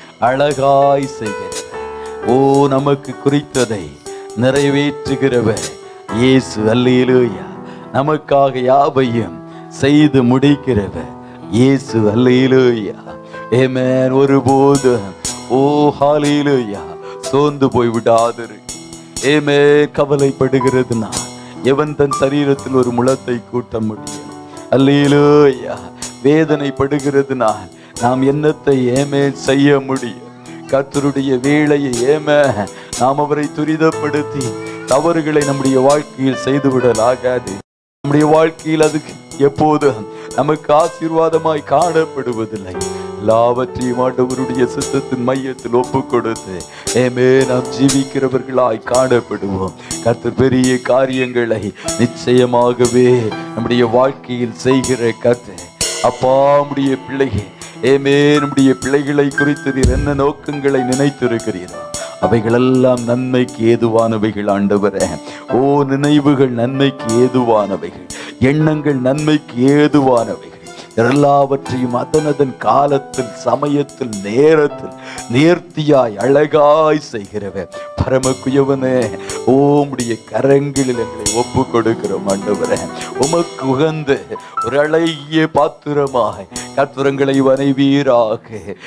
அழகாய் செய்கிறது ஓ நமக்கு குறித்ததை நிறைவேற்றுகிறவர் இயேசு அல்லேலூயா நமக்காக யாவையும் செய்து முடிக்கிறவர் இயேசு அல்லேலூயா ஏமேன் ஒருபோதும் ஓ ஹalleluya சோர்ந்து போய் விடாதிரு ஏமே கவலைப்படுகிறது நான் எவன் தன் சரீரத்தில் ஒரு முளத்தை கூட்ட முடியும் அல்லேலூயா வேதனைப்படுகிறது நான் நாம் என்னத்தை ஏமே செய்ய முடியும் கர்த்தருடைய வேலையை ஏம நாம் அவரை துரிதப்படுத்தி தவறுகளை நம்முடைய வாழ்க்கையில் செய்துவிடலாகாது நம்முடைய வாழ்க்கையில் அதுக்கு எப்போதும் நமக்கு ஆசீர்வாதமாய் காணப்படுவதில்லை எல்லாவற்றையும் ஆண்டவருடைய சித்தத்தின் மையத்தில் ஒப்பு கொடுத்து ஏமே நாம் ஜீவிக்கிறவர்களாய் காணப்படுவோம் கர்த்தர் பெரிய காரியங்களை நிச்சயமாகவே நம்முடைய வாழ்க்கையில் செய்கிற கர்த்தர் அப்பா நம்முடைய பிள்ளைகள் ஏமே நம்முடைய பிள்ளைகளை குறித்து நீர் என்ன நோக்கங்களை நினைத்திருக்கிறீரோ அவைகளெல்லாம் நன்மைக்கு ஏதுவானவைகள் ஆண்டவரே ஓ நினைவுகள் நன்மைக்கு ஏதுவானவைகள் எண்ணங்கள் நன்மைக்கு ஏதுவானவைகள் எல்லாவற்றையும் அதனதன் காலத்தில் சமயத்தில் நேரத்தில் நேர்த்தியாய் அழகாய் செய்கிறவர் பரமக்குயவனே ஓமுடைய கரங்களில் எங்களை ஒப்பு கொடுக்கிறோம் ஆண்டவரே உமக்கு உகந்த ஒரு அழகிய பாத்திரமாய் கத்துரங்களை வனைவீராக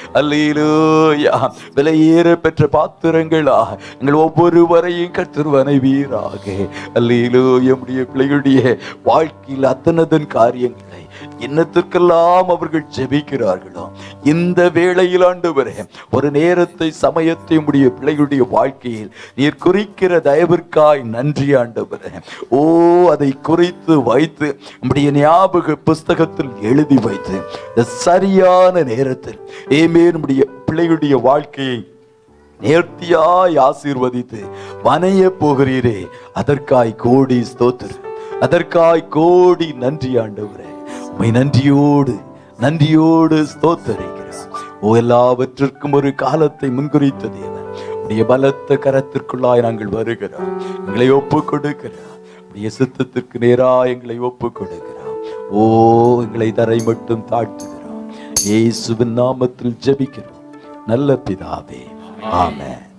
அல்லேலூயா விலையேற பெற்ற பாத்திரங்களா எங்கள் ஒவ்வொருவரையும் கத்தர் வனைவீராக அல்லேலூயா உடைய பிள்ளைகளுடைய வாழ்க்கையில் அத்தனதன் காரியங்களை என்னத்திற்கெல்லாம் அவர்கள் ஜெபிக்கிறார்களோ இந்த வேளையில் ஆண்டவரே ஒரு நேரத்தை சமயத்தை உடைய பிள்ளைகளுடைய வாழ்க்கையில் நீர் குறிக்கிற தயவிற்காய் நன்றி ஆண்டவரே ஓ அதை குறித்து வைத்து நம்முடைய ஞாபக புஸ்தகத்தில் எழுதி வைத்து இந்த சரியான நேரத்தில் ஏமே நம்முடைய பிள்ளைகளுடைய வாழ்க்கையை நேர்த்தியாய் ஆசீர்வதித்து வனைய போகிறீரே அதற்காய் கோடி ஸ்தோத்திரம் அதற்காய் கோடி நன்றி ஆண்டவரே உம்மை நன்றியோடு நன்றியோடு ஸ்தோத்தரிக்கிறோம் ஓ எல்லாவற்றிற்கும் ஒரு காலத்தை முன்குறித்த தேவன் உடைய பலத்த கரத்திற்குள்ளாய் நாங்கள் வருகிறோம் எங்களை ஒப்பு கொடுக்கிறோம் உடைய சித்தத்திற்கு நேரா எங்களை ஒப்பு கொடுக்கிறோம் ஓ எங்களை தரை மட்டும் தாழ்த்துகிறோம் இயேசுவின் நாமத்தில் ஜெபிக்கிறோம் நல்ல பிதாவே ஆமென்